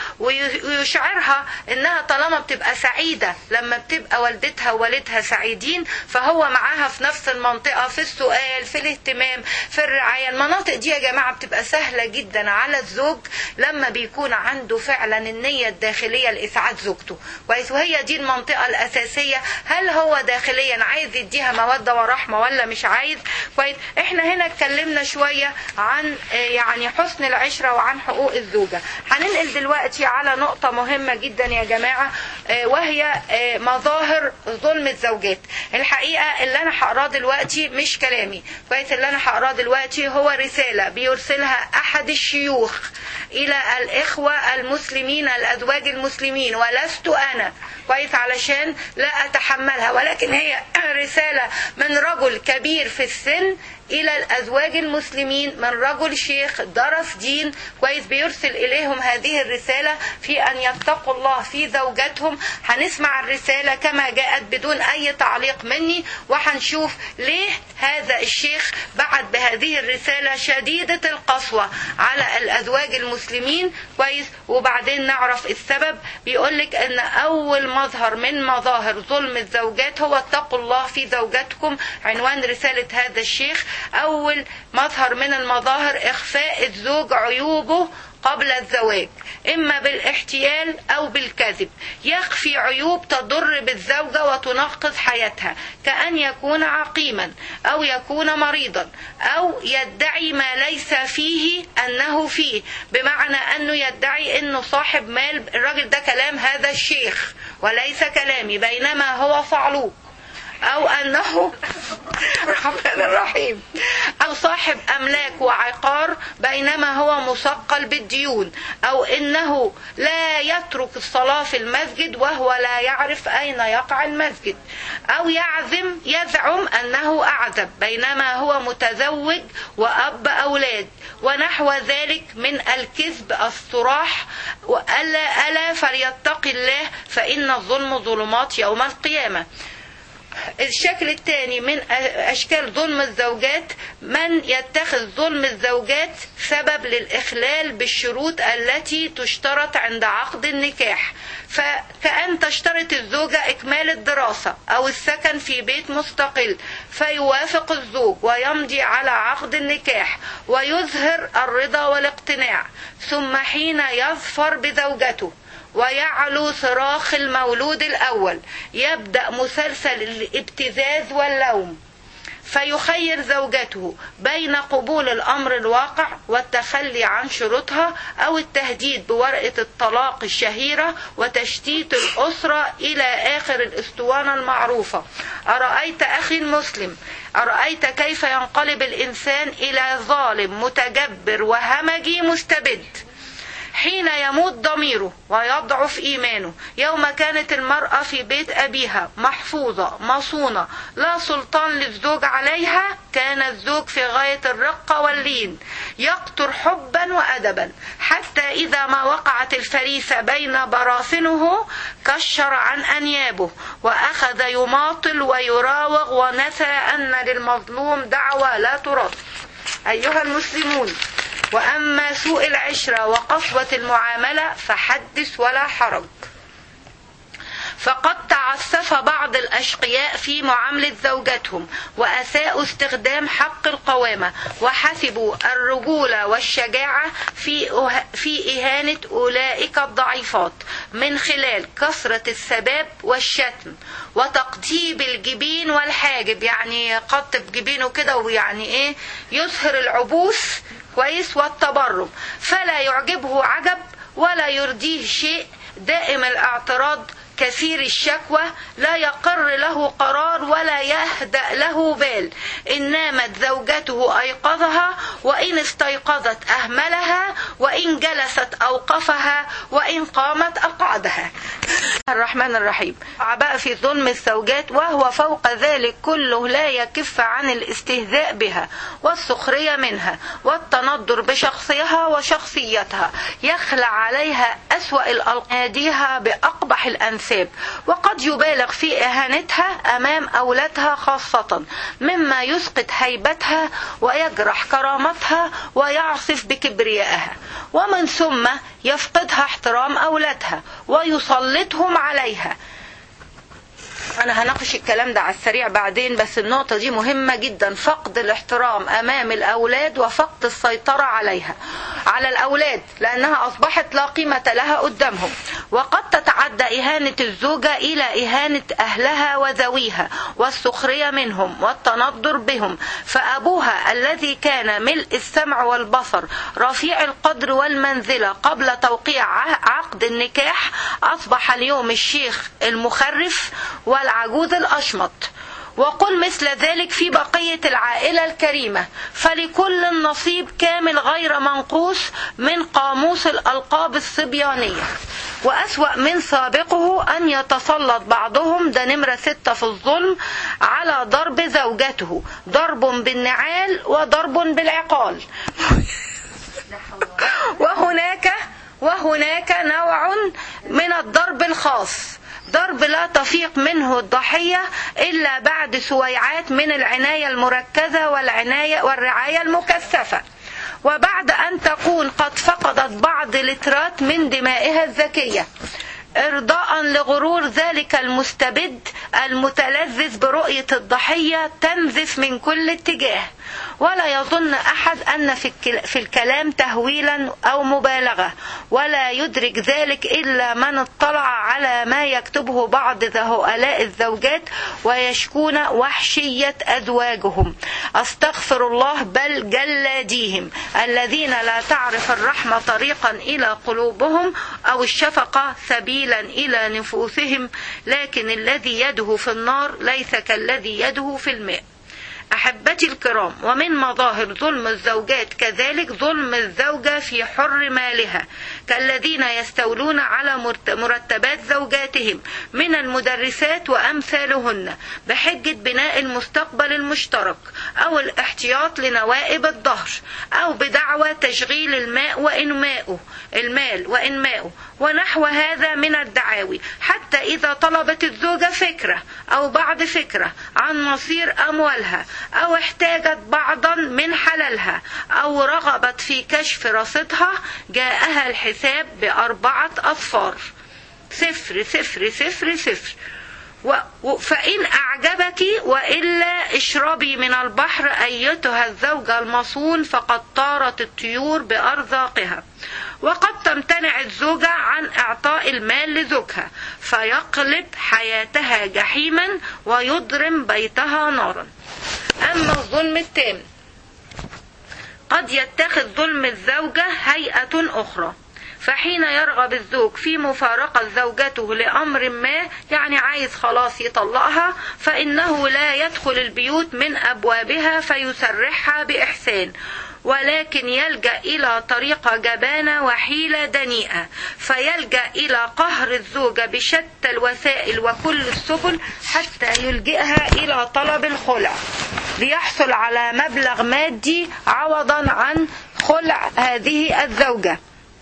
ويشعرها أنها طالما بتبقى سعيدة لما بتبقى والدتها ووالدها سعيدين فهو معاها في نفس المنطقة في السؤال في الاهتمام في الرعاية المناطق دي يا جماعة بتبقى سهلة جدا على الزوج لما بيكون عنده فعلا النية الداخلية لإسعاد زوجته كويس وهي دي المنطقة الأساسية هل هو داخليا عايز يديها مودة ورحمة ولا مش عايز كويس احنا هنا اتكلمنا شوية عن يعني حسن العشرة وعن حقوق الزوجة هننقل دلوقتي على نقطة مهمة جدا يا جماعة وهي مظاهر ظلم الزوجات الحقيقة اللي انا هقراه دلوقتي مش كلامي كويس اللي انا هقراه دلوقتي هو رسالة بيرسلها احد الشيوخ الى الاخوة المسلمين الازواج المسلمين ولست انا كويس علشان لا اتحملها ولكن هي رسالة من رجل كبير في السن الى الازواج المسلمين من رجل شيخ درس دين كويس بيرسل اليهم هذه الرسالة في ان يتقوا الله في زوجاتهم هنسمع الرسالة كما جاءت بدون اي تعليق مني وهنشوف ليه هذا الشيخ بعت بهذه الرسالة شديدة القسوة على الازواج المسلمين كويس وبعدين نعرف السبب بيقولك ان اول مظهر من مظاهر ظلم الزوجات هو اتقوا الله في زوجاتكم عنوان رسالة هذا الشيخ أول مظهر من المظاهر إخفاء الزوج عيوبه قبل الزواج إما بالاحتيال أو بالكذب يخفي عيوب تضر بالزوجة وتنقص حياتها كأن يكون عقيما أو يكون مريضا أو يدعي ما ليس فيه أنه فيه بمعنى أنه يدعي أنه صاحب مال الراجل ده كلام هذا الشيخ وليس كلامي بينما هو صعلوك أو أنه الرحمن الرحيم أو صاحب أملاك وعقار بينما هو مثقل بالديون أو إنه لا يترك الصلاة في المسجد وهو لا يعرف أين يقع المسجد أو يعزم يزعم أنه أعزب بينما هو متزوج وأب أولاد ونحو ذلك من الكذب الصراح وألا ألا فليتق الله فإن الظلم ظلمات يوم القيامة الشكل الثاني من أشكال ظلم الزوجات من يتخذ ظلم الزوجات سبب للإخلال بالشروط التي تشترط عند عقد النكاح فكأن تشترط الزوجة إكمال الدراسة أو السكن في بيت مستقل فيوافق الزوج ويمضي على عقد النكاح ويظهر الرضا والاقتناع ثم حين يظفر بزوجته ويعلو صراخ المولود الأول يبدأ مسلسل الابتزاز واللوم فيخير زوجته بين قبول الأمر الواقع والتخلي عن شروطها أو التهديد بورقة الطلاق الشهيرة وتشتيت الأسرة إلى آخر الأسطوانة المعروفة أرأيت أخي المسلم أرأيت كيف ينقلب الإنسان إلى ظالم متجبر وهمجي مستبد حين يموت ضميره ويضعف إيمانه يوم كانت المرأة في بيت أبيها محفوظة مصونة لا سلطان للزوج عليها كان الزوج في غاية الرقة واللين يقطر حبا وأدبا حتى إذا ما وقعت الفريسة بين براثنه كشر عن أنيابه وأخذ يماطل ويراوغ ونسى أن للمظلوم دعوى لا ترد أيها المسلمون وأما سوء العشرة وقسوة المعاملة فحدث ولا حرج فقد تعسف بعض الأشقياء في معاملة زوجاتهم وأساءوا استخدام حق القوامة وحسبوا الرجولة والشجاعة في في إهانة أولئك الضعيفات من خلال كثرة السباب والشتم وتقطيب الجبين والحاجب يعني قطب جبينه كده ويعني إيه يظهر العبوس كويس والتبرم فلا يعجبه عجب ولا يرضيه شيء دائم الاعتراض كثير الشكوى لا يقر له قرار ولا يهدأ له بال إن نامت زوجته أيقظها وإن استيقظت أهملها وإن جلست أوقفها وإن قامت أقعدها الرحمن الرحيم بقى في ظلم الزوجات وهو فوق ذلك كله لا يكف عن الاستهزاء بها والسخرية منها والتندر بشخصها وشخصيتها يخلع عليها أسوأ الألقاديها بأقبح الأنساب وقد يبالغ في إهانتها أمام أولادها خاصة مما يسقط هيبتها ويجرح كرامتها ويعصف بكبريائها ومن ثم يفقدها احترام أولادها ويسلطهم عليها انا هناقش الكلام ده على السريع بعدين بس النقطه دي مهمه جدا فقد الاحترام امام الاولاد وفقد السيطره عليها على الاولاد لانها اصبحت لا قيمه لها قدامهم وقد تتعدى اهانه الزوجه الى اهانه اهلها وذويها والسخريه منهم والتندر بهم فابوها الذي كان ملء السمع والبصر رفيع القدر والمنزله قبل توقيع عقد النكاح اصبح اليوم الشيخ المخرف والعجوز الأشمط وقل مثل ذلك في بقية العائلة الكريمة فلكل نصيب كامل غير منقوص من قاموس الألقاب الصبيانية وأسوأ من سابقه أن يتسلط بعضهم ده نمرة ستة في الظلم على ضرب زوجته ضرب بالنعال وضرب بالعقال وهناك وهناك نوع من الضرب الخاص ضرب لا تفيق منه الضحية إلا بعد سويعات من العناية المركزة والعناية والرعاية المكثفة وبعد أن تكون قد فقدت بعض لترات من دمائها الذكية إرضاء لغرور ذلك المستبد المتلذذ برؤية الضحية تنزف من كل اتجاه ولا يظن أحد أن في الكلام تهويلا أو مبالغة ولا يدرك ذلك إلا من اطلع على ما يكتبه بعض هؤلاء الزوجات ويشكون وحشية أزواجهم أستغفر الله بل جلاديهم الذين لا تعرف الرحمة طريقا إلى قلوبهم أو الشفقة سبيلا إلى نفوسهم لكن الذي يده في النار ليس كالذي يده في الماء أحبتي الكرام ومن مظاهر ظلم الزوجات كذلك ظلم الزوجة في حر مالها كالذين يستولون على مرتبات زوجاتهم من المدرسات وأمثالهن بحجة بناء المستقبل المشترك أو الاحتياط لنوائب الظهر أو بدعوى تشغيل الماء وإنماؤه المال وإنماؤه ونحو هذا من الدعاوي حتى إذا طلبت الزوجة فكرة أو بعض فكرة عن مصير أموالها أو احتاجت بعضا من حلالها أو رغبت في كشف رصيدها جاءها الحساب بأربعة أصفار صفر صفر صفر صفر و... فإن أعجبك وإلا اشربي من البحر أيتها الزوجة المصون فقد طارت الطيور بأرزاقها وقد تمتنع الزوجة عن إعطاء المال لزوجها فيقلب حياتها جحيما ويضرم بيتها نارا أما الظلم التام قد يتخذ ظلم الزوجة هيئة أخرى فحين يرغب الزوج في مفارقة زوجته لأمر ما يعني عايز خلاص يطلقها فإنه لا يدخل البيوت من أبوابها فيسرحها بإحسان ولكن يلجأ إلى طريقة جبانة وحيلة دنيئة فيلجأ إلى قهر الزوجة بشتى الوسائل وكل السبل حتى يلجئها إلى طلب الخلع ليحصل على مبلغ مادي عوضا عن خلع هذه الزوجه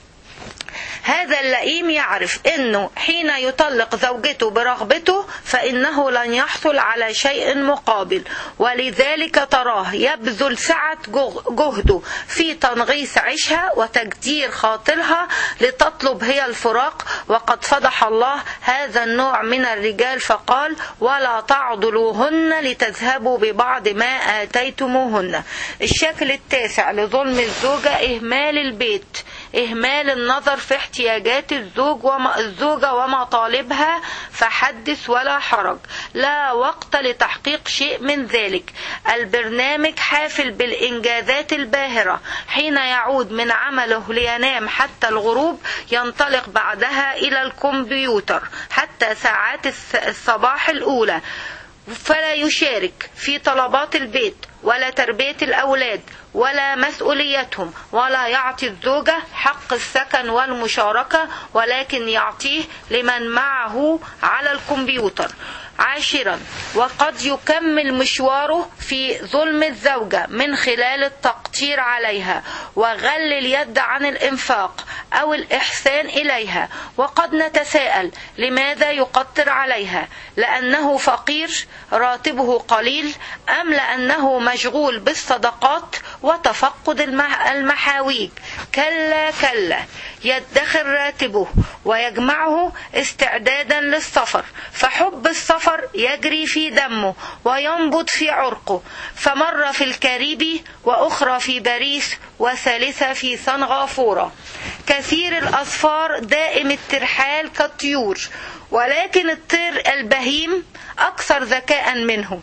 هذا اللئيم يعرف انه حين يطلق زوجته برغبته فانه لن يحصل على شيء مقابل ولذلك تراه يبذل سعة جهده في تنغيص عيشها وتجدير خاطرها لتطلب هي الفراق وقد فضح الله هذا النوع من الرجال فقال ولا تعضلوهن لتذهبوا ببعض ما آتيتموهن الشكل التاسع لظلم الزوجة إهمال البيت إهمال النظر في احتياجات الزوج وما الزوجة ومطالبها فحدث ولا حرج لا وقت لتحقيق شيء من ذلك البرنامج حافل بالإنجازات الباهرة حين يعود من عمله لينام حتى الغروب ينطلق بعدها إلى الكمبيوتر حتى ساعات الصباح الأولى فلا يشارك في طلبات البيت ولا تربية الأولاد ولا مسؤوليتهم ولا يعطي الزوجة حق السكن والمشاركة ولكن يعطيه لمن معه على الكمبيوتر عاشرا وقد يكمل مشواره في ظلم الزوجة من خلال التقطير عليها وغل اليد عن الإنفاق أو الإحسان إليها وقد نتساءل لماذا يقطر عليها لأنه فقير راتبه قليل أم لأنه مشغول بالصدقات وتفقد المحاويج كلا كلا يدخر راتبه ويجمعه استعدادا للسفر فحب السفر يجري في دمه وينبض في عرقه فمرة في الكاريبي وأخرى في باريس وثالثة في سنغافورة كثير الأصفار دائم الترحال كالطيور ولكن الطير البهيم أكثر ذكاء منه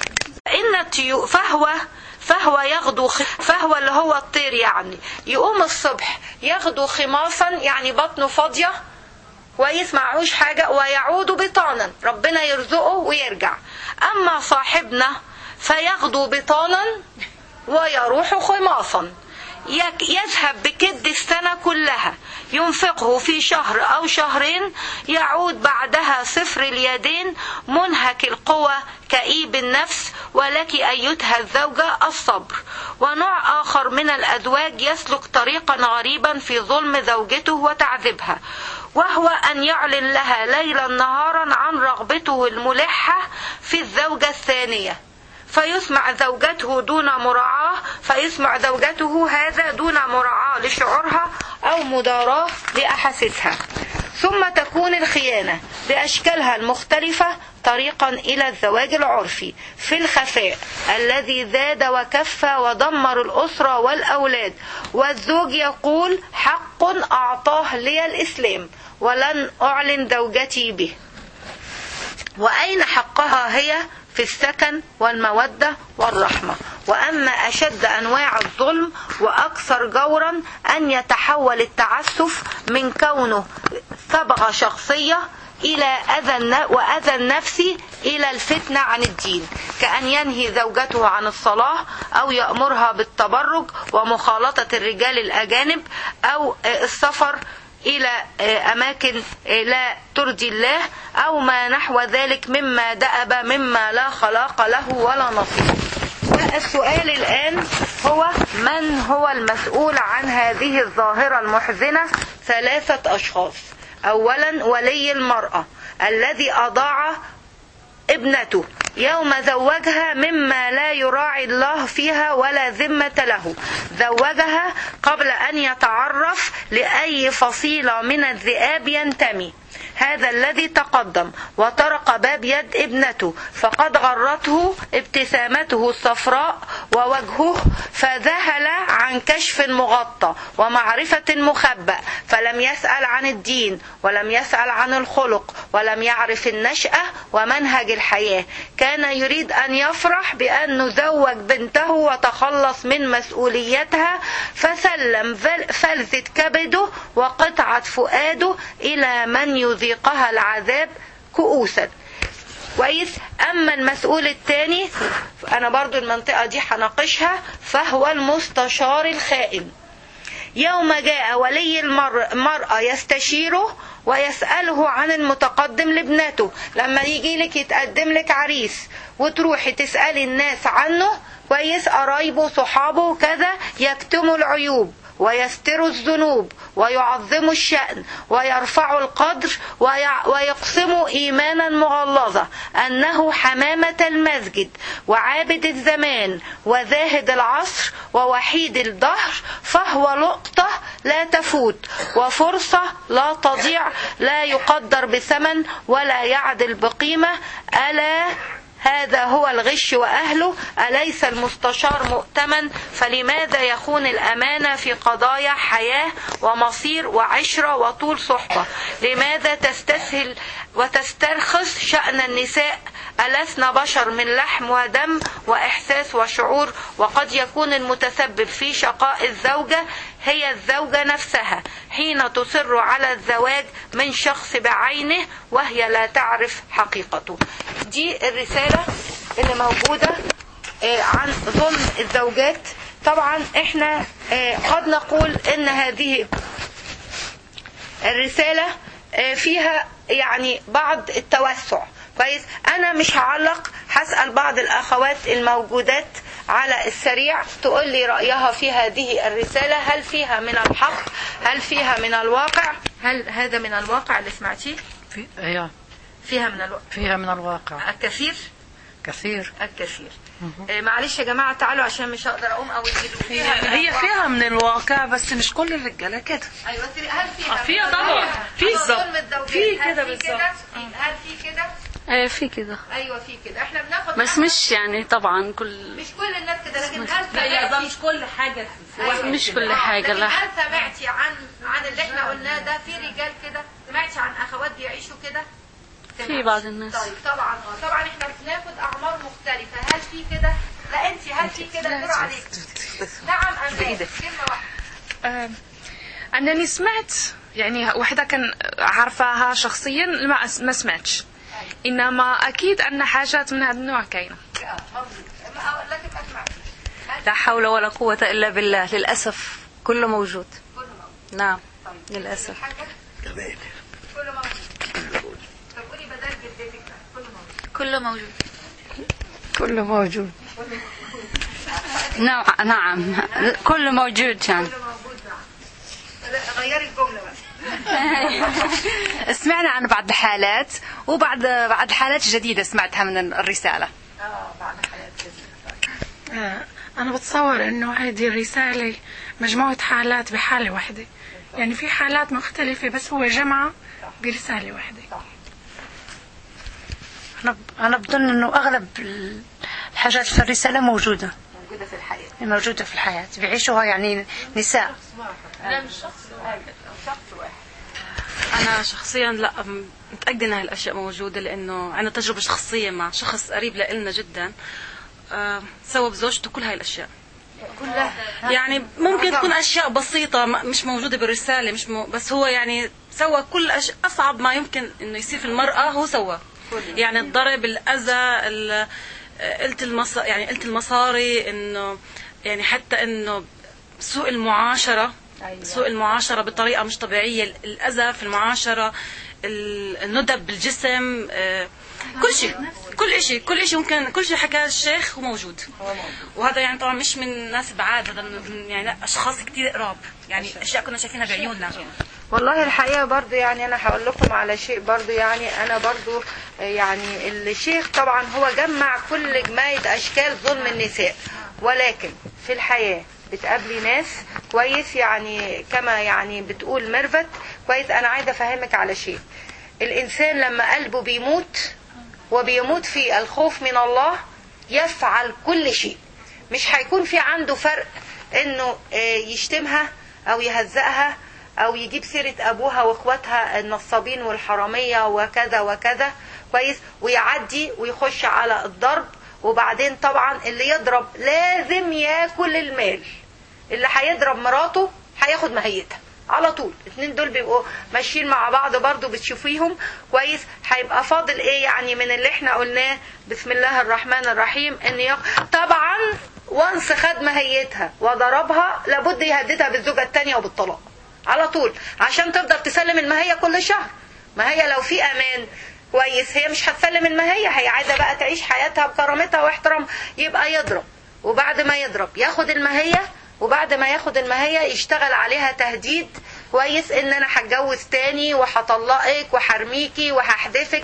إن الطيور فهو فهو يغدو فهو اللي هو الطير يعني يقوم الصبح يغدو خماصا يعني بطنه فاضية كويس معهوش حاجة ويعود بطانا ربنا يرزقه ويرجع أما صاحبنا فيغدو بطانا ويروح خماصا يذهب بكد السنة كلها ينفقه في شهر أو شهرين يعود بعدها صفر اليدين منهك القوى كئيب النفس ولك أيتها الزوجة الصبر ونوع آخر من الأزواج يسلك طريقا غريبا في ظلم زوجته وتعذيبها وهو أن يعلن لها ليلا نهارا عن رغبته الملحة في الزوجة الثانية فيسمع زوجته دون مراعاة فيسمع زوجته هذا دون مراعاة لشعورها أو مداراة لأحاسيسها ثم تكون الخيانة بأشكالها المختلفة طريقا إلى الزواج العرفي في الخفاء الذي زاد وكفى ودمر الأسرة والأولاد والزوج يقول حق أعطاه لي الإسلام ولن أعلن زوجتي به وأين حقها هي في السكن والمودة والرحمة وأما أشد أنواع الظلم وأكثر جورا أن يتحول التعسف من كونه صبغة شخصية إلى أذى وأذى النفس إلى الفتنة عن الدين كأن ينهي زوجته عن الصلاة أو يأمرها بالتبرج ومخالطة الرجال الأجانب أو السفر إلى أماكن لا ترضي الله أو ما نحو ذلك مما دأب مما لا خلاق له ولا نصيب السؤال الآن هو من هو المسؤول عن هذه الظاهرة المحزنة ثلاثة أشخاص أولا ولي المرأة الذي أضاع ابنته يوم زوجها مما لا يراعي الله فيها ولا ذمة له زوجها قبل أن يتعرف لأي فصيلة من الذئاب ينتمي هذا الذي تقدم وطرق باب يد ابنته فقد غرته ابتسامته الصفراء ووجهه فذهل عن كشف مغطى ومعرفة مخبأ فلم يسأل عن الدين ولم يسأل عن الخلق ولم يعرف النشأة ومنهج الحياة كان يريد أن يفرح بأنه زوج بنته وتخلص من مسؤوليتها فسلم فل- فلذة كبده وقطعة فؤاده إلى من يذيقها العذاب كؤوسا كويس اما المسؤول الثاني انا برضو المنطقه دي هناقشها فهو المستشار الخائن يوم جاء ولي المر- المرأة يستشيره ويسأله عن المتقدم لابنته لما يجي لك يتقدم لك عريس وتروحي تسألي الناس عنه كويس قرايبه صحابه كذا يكتموا العيوب ويستروا الذنوب ويعظموا الشأن ويرفعوا القدر ويع- ويقسموا إيمانا مغلظة أنه حمامة المسجد وعابد الزمان وزاهد العصر ووحيد الدهر فهو لقطة لا تفوت وفرصة لا تضيع لا يقدر بثمن ولا يعدل بقيمة ألا هذا هو الغش وأهله أليس المستشار مؤتمن فلماذا يخون الأمانة في قضايا حياة ومصير وعشرة وطول صحبة لماذا تستسهل وتسترخص شأن النساء ألسنا بشر من لحم ودم وإحساس وشعور وقد يكون المتسبب في شقاء الزوجة هي الزوجة نفسها حين تصر على الزواج من شخص بعينه وهي لا تعرف حقيقته دي الرسالة اللي موجودة آه، عن ظلم الزوجات طبعا احنا آه، قد نقول ان هذه الرسالة آه، فيها يعني بعض التوسع كويس انا مش هعلق هسأل بعض الاخوات الموجودات على السريع تقول لي رأيها في هذه الرسالة هل فيها من الحق هل فيها من الواقع هل هذا من الواقع اللي سمعتيه في أيوة فيها من الواقع فيها من الواقع الكثير كثير الكثير آه، معلش يا جماعة تعالوا عشان مش هقدر اقوم او يجيبوا فيها من هي الواقع. فيها من الواقع بس مش كل الرجاله كده ايوه هل فيها آه، فيها من طبعا. الواقع؟ في هل بالظبط. ظلم الزوجات؟ في هل كده في بالظبط. هل في كده ايه في كده ايوه في كده احنا بناخد بس مش يعني طبعا كل مش كل الناس كده لكن هل لا يا ده سمعتي مش كل حاجة في أيوة. مش كل آه، حاجة، لكن لا. هل سمعتي عن عن اللي احنا قلناه ده في رجال كده سمعتي عن اخوات بيعيشوا كده في بعض الناس. طيب طبعا اه طبعا احنا بناخد اعمار مختلفه هل في كده لا انت هل في كده دور عليك نعم ام لا كلمه واحده آه، أنني سمعت يعني وحدة كان عارفاها شخصيا ما أس- ما سمعتش إنما أكيد أن حاجات من هذا النوع كاينة اه مظبوط ما- لكن ما سمعتش هل لا حول ولا قوة إلا بالله للأسف كله موجود كله موجود نعم طيب للأسف حاجه كله موجود طب قولي بدل جدتك بقى كله موجود كله موجود كله موجود نعم نعم كله موجود كان كله موجود نعم غيري الجمله بس سمعنا عن بعض الحالات وبعض بعض الحالات جديدة سمعتها من الرسالة اه بعد حياه كده آه، أنا بتصور إنه هذه الرسالة مجموعة حالات بحالة واحدة يعني في حالات مختلفة بس هو جمعة برسالة واحدة أنا أنا بظن إنه أغلب الحاجات في الرسالة موجودة موجوده في الحياه موجودة في الحياة بيعيشوها يعني نساء أنا شخصيا لا م- متأكدة إن هالأشياء موجودة لأنه عندنا تجربة شخصية مع شخص قريب لإلنا جدا آه، سوى بزوجته كل هاي الأشياء كلها يعني ممكن تكون أشياء بسيطة ما- مش موجودة بالرسالة مش مو بس هو يعني سوى كل أش... أصعب ما يمكن إنه يصير في المرأة هو سوى يعني الضرب الأذى ال- قلة المص... يعني قلة المصاري إنه يعني حتى إنه سوء المعاشرة أيوة. سوء المعاشرة بطريقة مش طبيعية ال- الأذى في المعاشرة ال- الندب بالجسم آه، كل شيء كل شيء كل شيء ممكن كل شيء حكاه الشيخ هو موجود وهذا يعني طبعا مش من ناس بعاد هذا من يعني لا، اشخاص كثير قراب يعني اشياء كنا شايفينها بعيوننا والله الحقيقة برضو يعني أنا هقول لكم على شيء برضو يعني أنا برضو يعني الشيخ طبعا هو جمع كل جماية أشكال ظلم النساء ولكن في الحياة بتقابلي ناس كويس يعني كما يعني بتقول ميرفت كويس أنا عايزة أفهمك على شيء الانسان لما قلبه بيموت وبيموت في الخوف من الله يفعل كل شيء مش هيكون في عنده فرق انه آه، يشتمها او يهزقها او يجيب سيرة ابوها واخواتها النصابين والحرامية وكذا وكذا كويس ويعدي ويخش على الضرب وبعدين طبعا اللي يضرب لازم ياكل المال اللي هيضرب مراته هياخد مهيتها على طول الاثنين دول بيبقوا ماشيين مع بعض برضو بتشوفيهم كويس هيبقى فاضل ايه يعني من اللي احنا قلناه بسم الله الرحمن الرحيم ان يق... طبعا وانس خد مهيتها وضربها لابد يهددها بالزوجة التانية وبالطلاق على طول عشان تفضل تسلم المهية كل شهر ما هي لو في امان كويس هي مش هتسلم المهية هي عايزة بقى تعيش حياتها بكرامتها واحترام يبقى يضرب وبعد ما يضرب ياخد المهية وبعد ما ياخد المهية يشتغل عليها تهديد كويس ان انا هتجوز تاني وهطلقك وهرميكي وهحدثك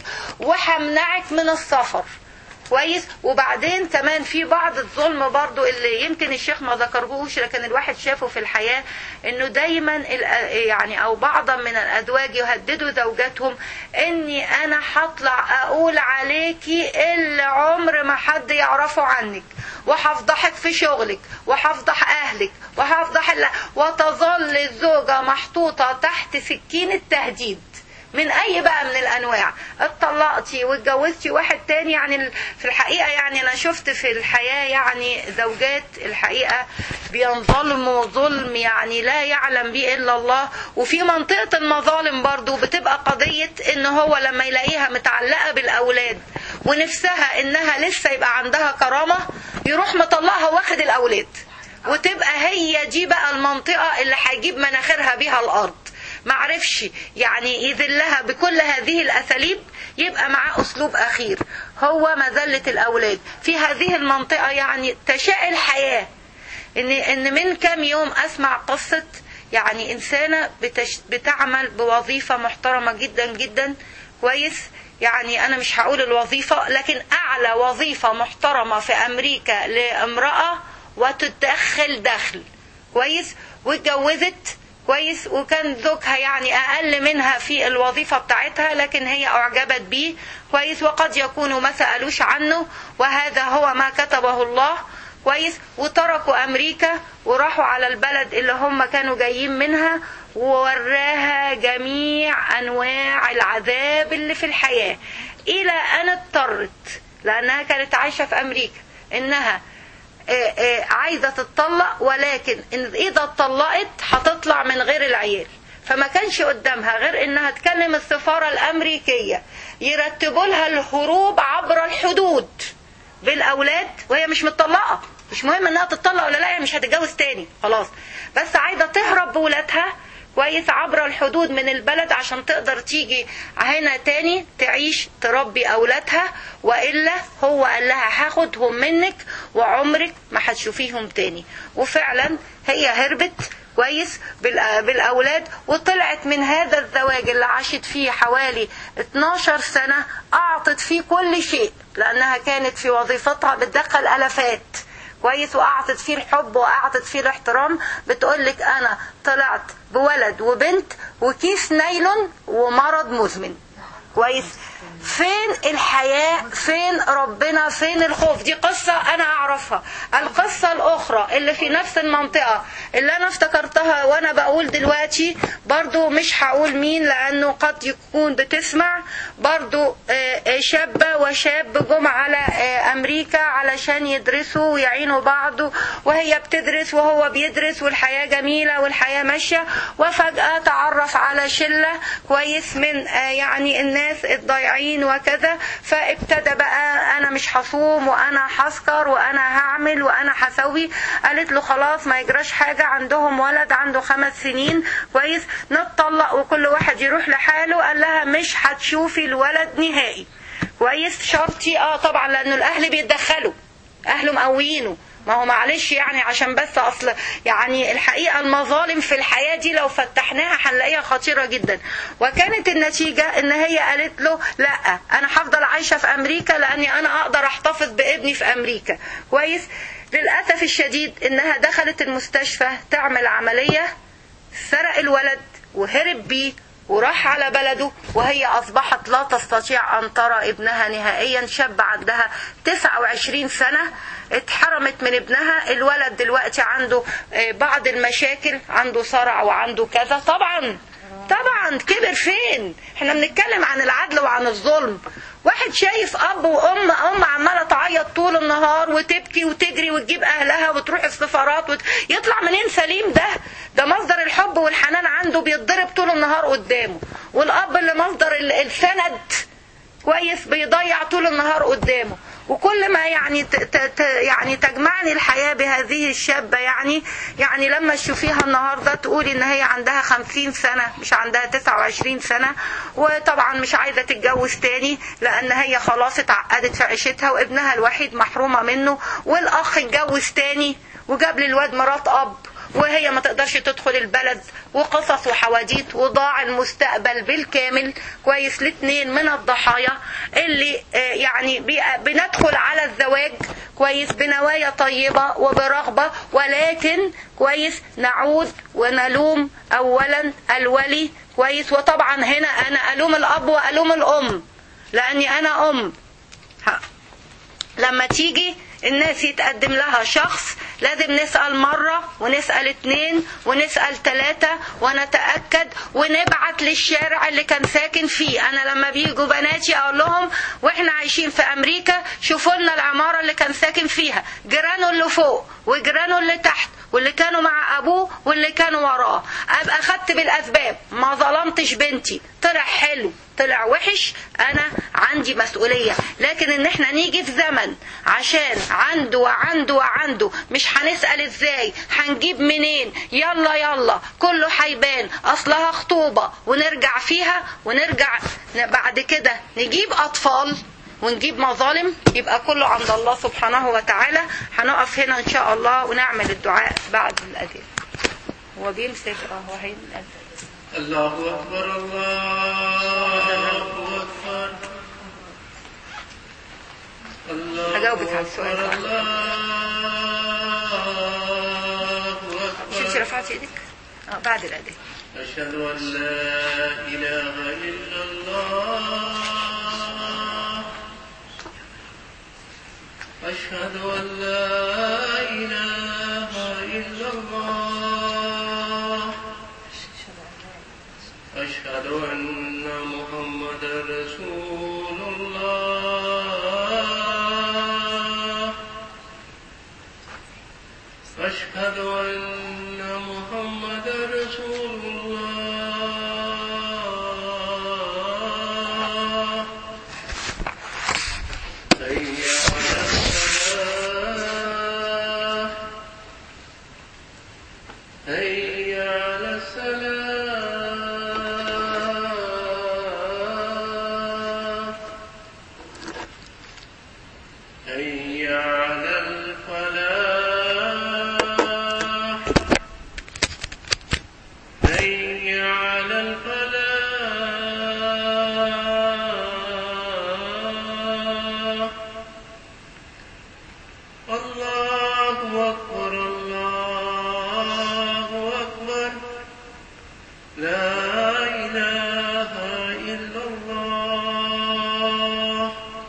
وهمنعك من السفر كويس وبعدين كمان في بعض الظلم برضو اللي يمكن الشيخ ما ذكرهوش لكن الواحد شافه في الحياة انه دايما الأ- يعني او بعضا من الازواج يهددوا زوجاتهم اني انا هطلع اقول عليكي اللي عمر ما حد يعرفه عنك وهفضحك في شغلك وهفضح اهلك وهفضح ال- وتظل الزوجة محطوطة تحت سكين التهديد من اي بقى من الانواع اتطلقتي واتجوزتي واحد تاني يعني ال- في الحقيقه يعني انا شفت في الحياه يعني زوجات الحقيقه بينظلموا ظلم يعني لا يعلم به الا الله وفي منطقه المظالم برضو بتبقى قضيه ان هو لما يلاقيها متعلقه بالاولاد ونفسها انها لسه يبقى عندها كرامه يروح مطلقها واخد الاولاد وتبقى هي دي بقى المنطقه اللي هيجيب مناخيرها بيها الارض معرفش يعني يذلها بكل هذه الأساليب يبقى معاه أسلوب أخير هو مذلة الأولاد في هذه المنطقة يعني تشاء الحياة إن, إن من كام يوم أسمع قصة يعني إنسانة بتش بتعمل بوظيفة محترمة جدا جدا كويس يعني أنا مش هقول الوظيفة لكن أعلى وظيفة محترمة في أمريكا لامرأة وتتدخل دخل كويس واتجوزت كويس وكان زوجها يعني اقل منها في الوظيفة بتاعتها لكن هي اعجبت بيه كويس وقد يكونوا ما سألوش عنه وهذا هو ما كتبه الله كويس وتركوا امريكا وراحوا على البلد اللي هم كانوا جايين منها ووراها جميع انواع العذاب اللي في الحياة الى ان اضطرت لانها كانت عايشة في امريكا انها آه، آه، عايزة تتطلق ولكن إن إذا اتطلقت هتطلع من غير العيال فما كانش قدامها غير إنها تكلم السفارة الأمريكية يرتبوا لها الهروب عبر الحدود بالأولاد وهي مش متطلقة مش مهم إنها تتطلق ولا لا هي مش هتتجوز تاني خلاص بس عايزة تهرب بولادها كويس عبر الحدود من البلد عشان تقدر تيجي هنا تاني تعيش تربي اولادها والا هو قال لها هاخدهم منك وعمرك ما هتشوفيهم تاني وفعلا هي هربت كويس بالأ- بالاولاد وطلعت من هذا الزواج اللي عاشت فيه حوالي 12 سنه اعطت فيه كل شيء لانها كانت في وظيفتها بتدخل الافات كويس واعطت فيه الحب واعطت فيه الاحترام بتقولك انا طلعت بولد وبنت وكيس نايلون ومرض مزمن كويس فين الحياة فين ربنا فين الخوف دي قصة أنا أعرفها القصة الأخرى اللي في نفس المنطقة اللي أنا افتكرتها وأنا بقول دلوقتي برضو مش هقول مين لأنه قد يكون بتسمع برضو آه، آه، شابة وشاب جم على آه، أمريكا علشان يدرسوا ويعينوا بعض وهي بتدرس وهو بيدرس والحياة جميلة والحياة ماشية وفجأة تعرف على شلة كويس من آه، يعني الناس الضايعين وكذا فابتدى بقى أنا مش هصوم وأنا هسكر وأنا هعمل وأنا هسوي قالت له خلاص ما يجراش حاجة عندهم ولد عنده خمس سنين كويس نتطلق وكل واحد يروح لحاله قال لها مش هتشوفي الولد نهائي كويس شرطي اه طبعا لانه الاهل بيتدخلوا اهله مقويينه ما هو معلش يعني عشان بس اصل يعني الحقيقه المظالم في الحياه دي لو فتحناها هنلاقيها خطيره جدا وكانت النتيجه ان هي قالت له لا انا هفضل عايشه في امريكا لاني انا اقدر احتفظ بابني في امريكا كويس للاسف الشديد انها دخلت المستشفى تعمل عمليه سرق الولد وهرب بيه وراح على بلده وهي أصبحت لا تستطيع أن ترى ابنها نهائيا شاب عندها 29 سنة اتحرمت من ابنها الولد دلوقتي عنده آه، بعض المشاكل عنده صرع وعنده كذا طبعا طبعا كبر فين احنا بنتكلم عن العدل وعن الظلم واحد شايف اب وام ام عماله تعيط طول النهار وتبكي وتجري وتجيب اهلها وتروح السفارات وت... يطلع منين سليم ده ده مصدر الحب والحنان عنده بيتضرب طول النهار قدامه والاب اللي مصدر ال- السند كويس بيضيع طول النهار قدامه وكل ما يعني ت ت ت يعني تجمعني الحياة بهذه الشابة يعني يعني لما تشوفيها النهاردة تقولي ان هي عندها خمسين سنة مش عندها تسعة وعشرين سنة وطبعا مش عايزة تتجوز تاني لان هي خلاص اتعقدت في عيشتها وابنها الوحيد محرومة منه والاخ اتجوز تاني وجاب للواد مرات اب وهي ما تقدرش تدخل البلد وقصص وحواديت وضاع المستقبل بالكامل كويس الاثنين من الضحايا اللي آه، يعني بي- بندخل على الزواج كويس بنوايا طيبة وبرغبة ولكن كويس نعود ونلوم أولا الولي كويس وطبعا هنا أنا ألوم الأب وألوم الأم لأني أنا أم ها. لما تيجي الناس يتقدم لها شخص لازم نسأل مرة ونسأل اتنين ونسأل تلاتة ونتأكد ونبعت للشارع اللي كان ساكن فيه أنا لما بيجوا بناتي أقول لهم وإحنا عايشين في أمريكا شوفوا لنا العمارة اللي كان ساكن فيها جيرانه اللي فوق وجيرانه اللي تحت واللي كانوا مع ابوه واللي كانوا وراه ابقى خدت بالاسباب ما ظلمتش بنتي طلع حلو طلع وحش انا عندي مسؤوليه لكن ان احنا نيجي في زمن عشان عنده وعنده وعنده مش هنسال ازاي هنجيب منين يلا يلا كله هيبان اصلها خطوبه ونرجع فيها ونرجع بعد كده نجيب اطفال ونجيب مظالم يبقى كله عند الله سبحانه وتعالى هنقف هنا ان شاء الله ونعمل الدعاء بعد الاذان هو بيمسك اه هو هين الأذان. الله أكبر الله أكبر الله هجاوبك على السؤال أكبر ده. الله شفتي أكبر رفعتي ايدك اه بعد الاذان أشهد أن لا إله إلا الله أشهد أن لا إله إلا الله أشهد أن محمدا رسول الله أشهد أن محمدا رسول الله حي على الصلاة حي على الصلاة حي على الفلاح حي على الفلاح الله أكبر الله أكبر لا إله إلا الله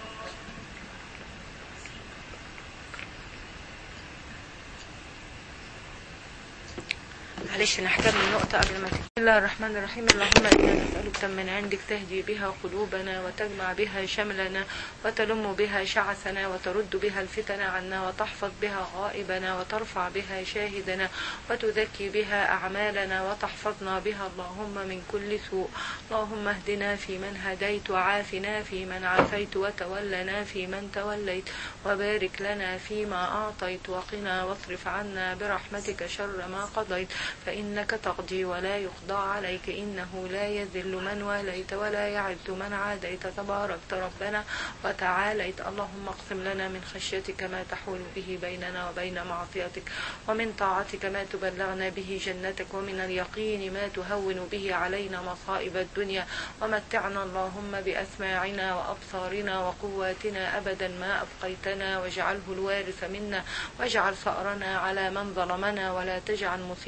معلش نحتاج النقطة قبل ما تبدأ. بسم الله الرحمن الرحيم اللهم إنا نسألك من عندك تهدي بها قلوبنا وتجمع بها شملنا وتلم بها شعثنا وترد بها الفتن عنا وتحفظ بها غائبنا وترفع بها شاهدنا وتزكي بها أعمالنا وتحفظنا بها اللهم من كل سوء اللهم اهدنا في من هديت وعافنا في من عافيت وتولنا في من توليت وبارك لنا فيما أعطيت وقنا واصرف عنا برحمتك شر ما قضيت فإنك تقضي ولا يقضى عليك إنه لا يذل من واليت ولا يعز من عاديت تباركت ربنا وتعاليت اللهم اقسم لنا من خشيتك ما تحول به بيننا وبين معصيتك ومن طاعتك ما تبلغنا به جنتك ومن اليقين ما تهون به علينا مصائب الدنيا ومتعنا اللهم بأسماعنا وأبصارنا وقواتنا أبدا ما أبقيتنا واجعله الوارث منا واجعل ثأرنا على من ظلمنا ولا تجعل مصيبتنا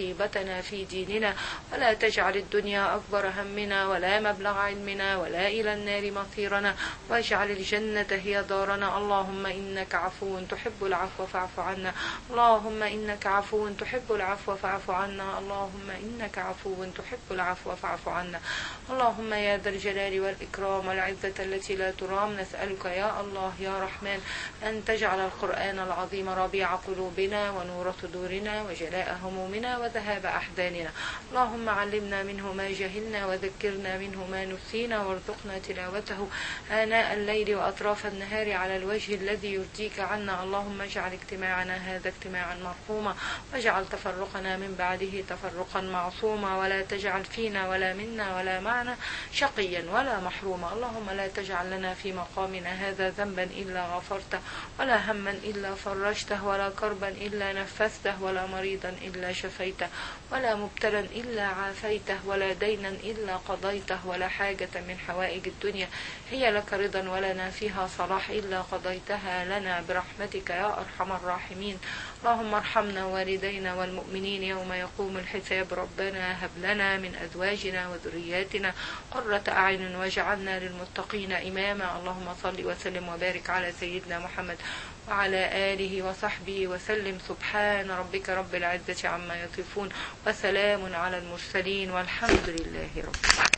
لنا في ديننا ولا تجعل الدنيا أكبر همنا ولا مبلغ علمنا ولا إلى النار مصيرنا واجعل الجنة هي دارنا اللهم إنك عفو تحب العفو فاعف عنا اللهم إنك عفو تحب العفو فاعف عنا اللهم إنك عفو تحب العفو فاعف عنا اللهم يا ذا الجلال والإكرام والعزة التي لا ترام نسألك يا الله يا رحمن أن تجعل القرآن العظيم ربيع قلوبنا ونور صدورنا وجلاء همومنا وذهاب أحزاننا اللهم علمنا منه ما جهلنا وذكرنا منه ما نسينا وارزقنا تلاوته آناء الليل وأطراف النهار على الوجه الذي يرضيك عنا اللهم اجعل اجتماعنا هذا اجتماعا مرحوما واجعل تفرقنا من بعده تفرقا معصوما ولا تجعل فينا ولا منا ولا معنا شقيا ولا محروما اللهم لا تجعل لنا في مقامنا هذا ذنبا إلا غفرته ولا هما إلا فرجته ولا كربا إلا نفسته ولا مريضا إلا شفيته ولا مبتلا إلا عافيته ولا دينا إلا قضيته ولا حاجة من حوائج الدنيا هي لك رضا ولنا فيها صلاح إلا قضيتها لنا برحمتك يا أرحم الراحمين اللهم ارحمنا والدينا والمؤمنين يوم يقوم الحساب ربنا هب لنا من أزواجنا وذرياتنا قرة أعين واجعلنا للمتقين إماما اللهم صل وسلم وبارك على سيدنا محمد وعلى آله وصحبه وسلم سبحان ربك رب العزة عما يصفون وسلام على المرسلين والحمد لله رب العالمين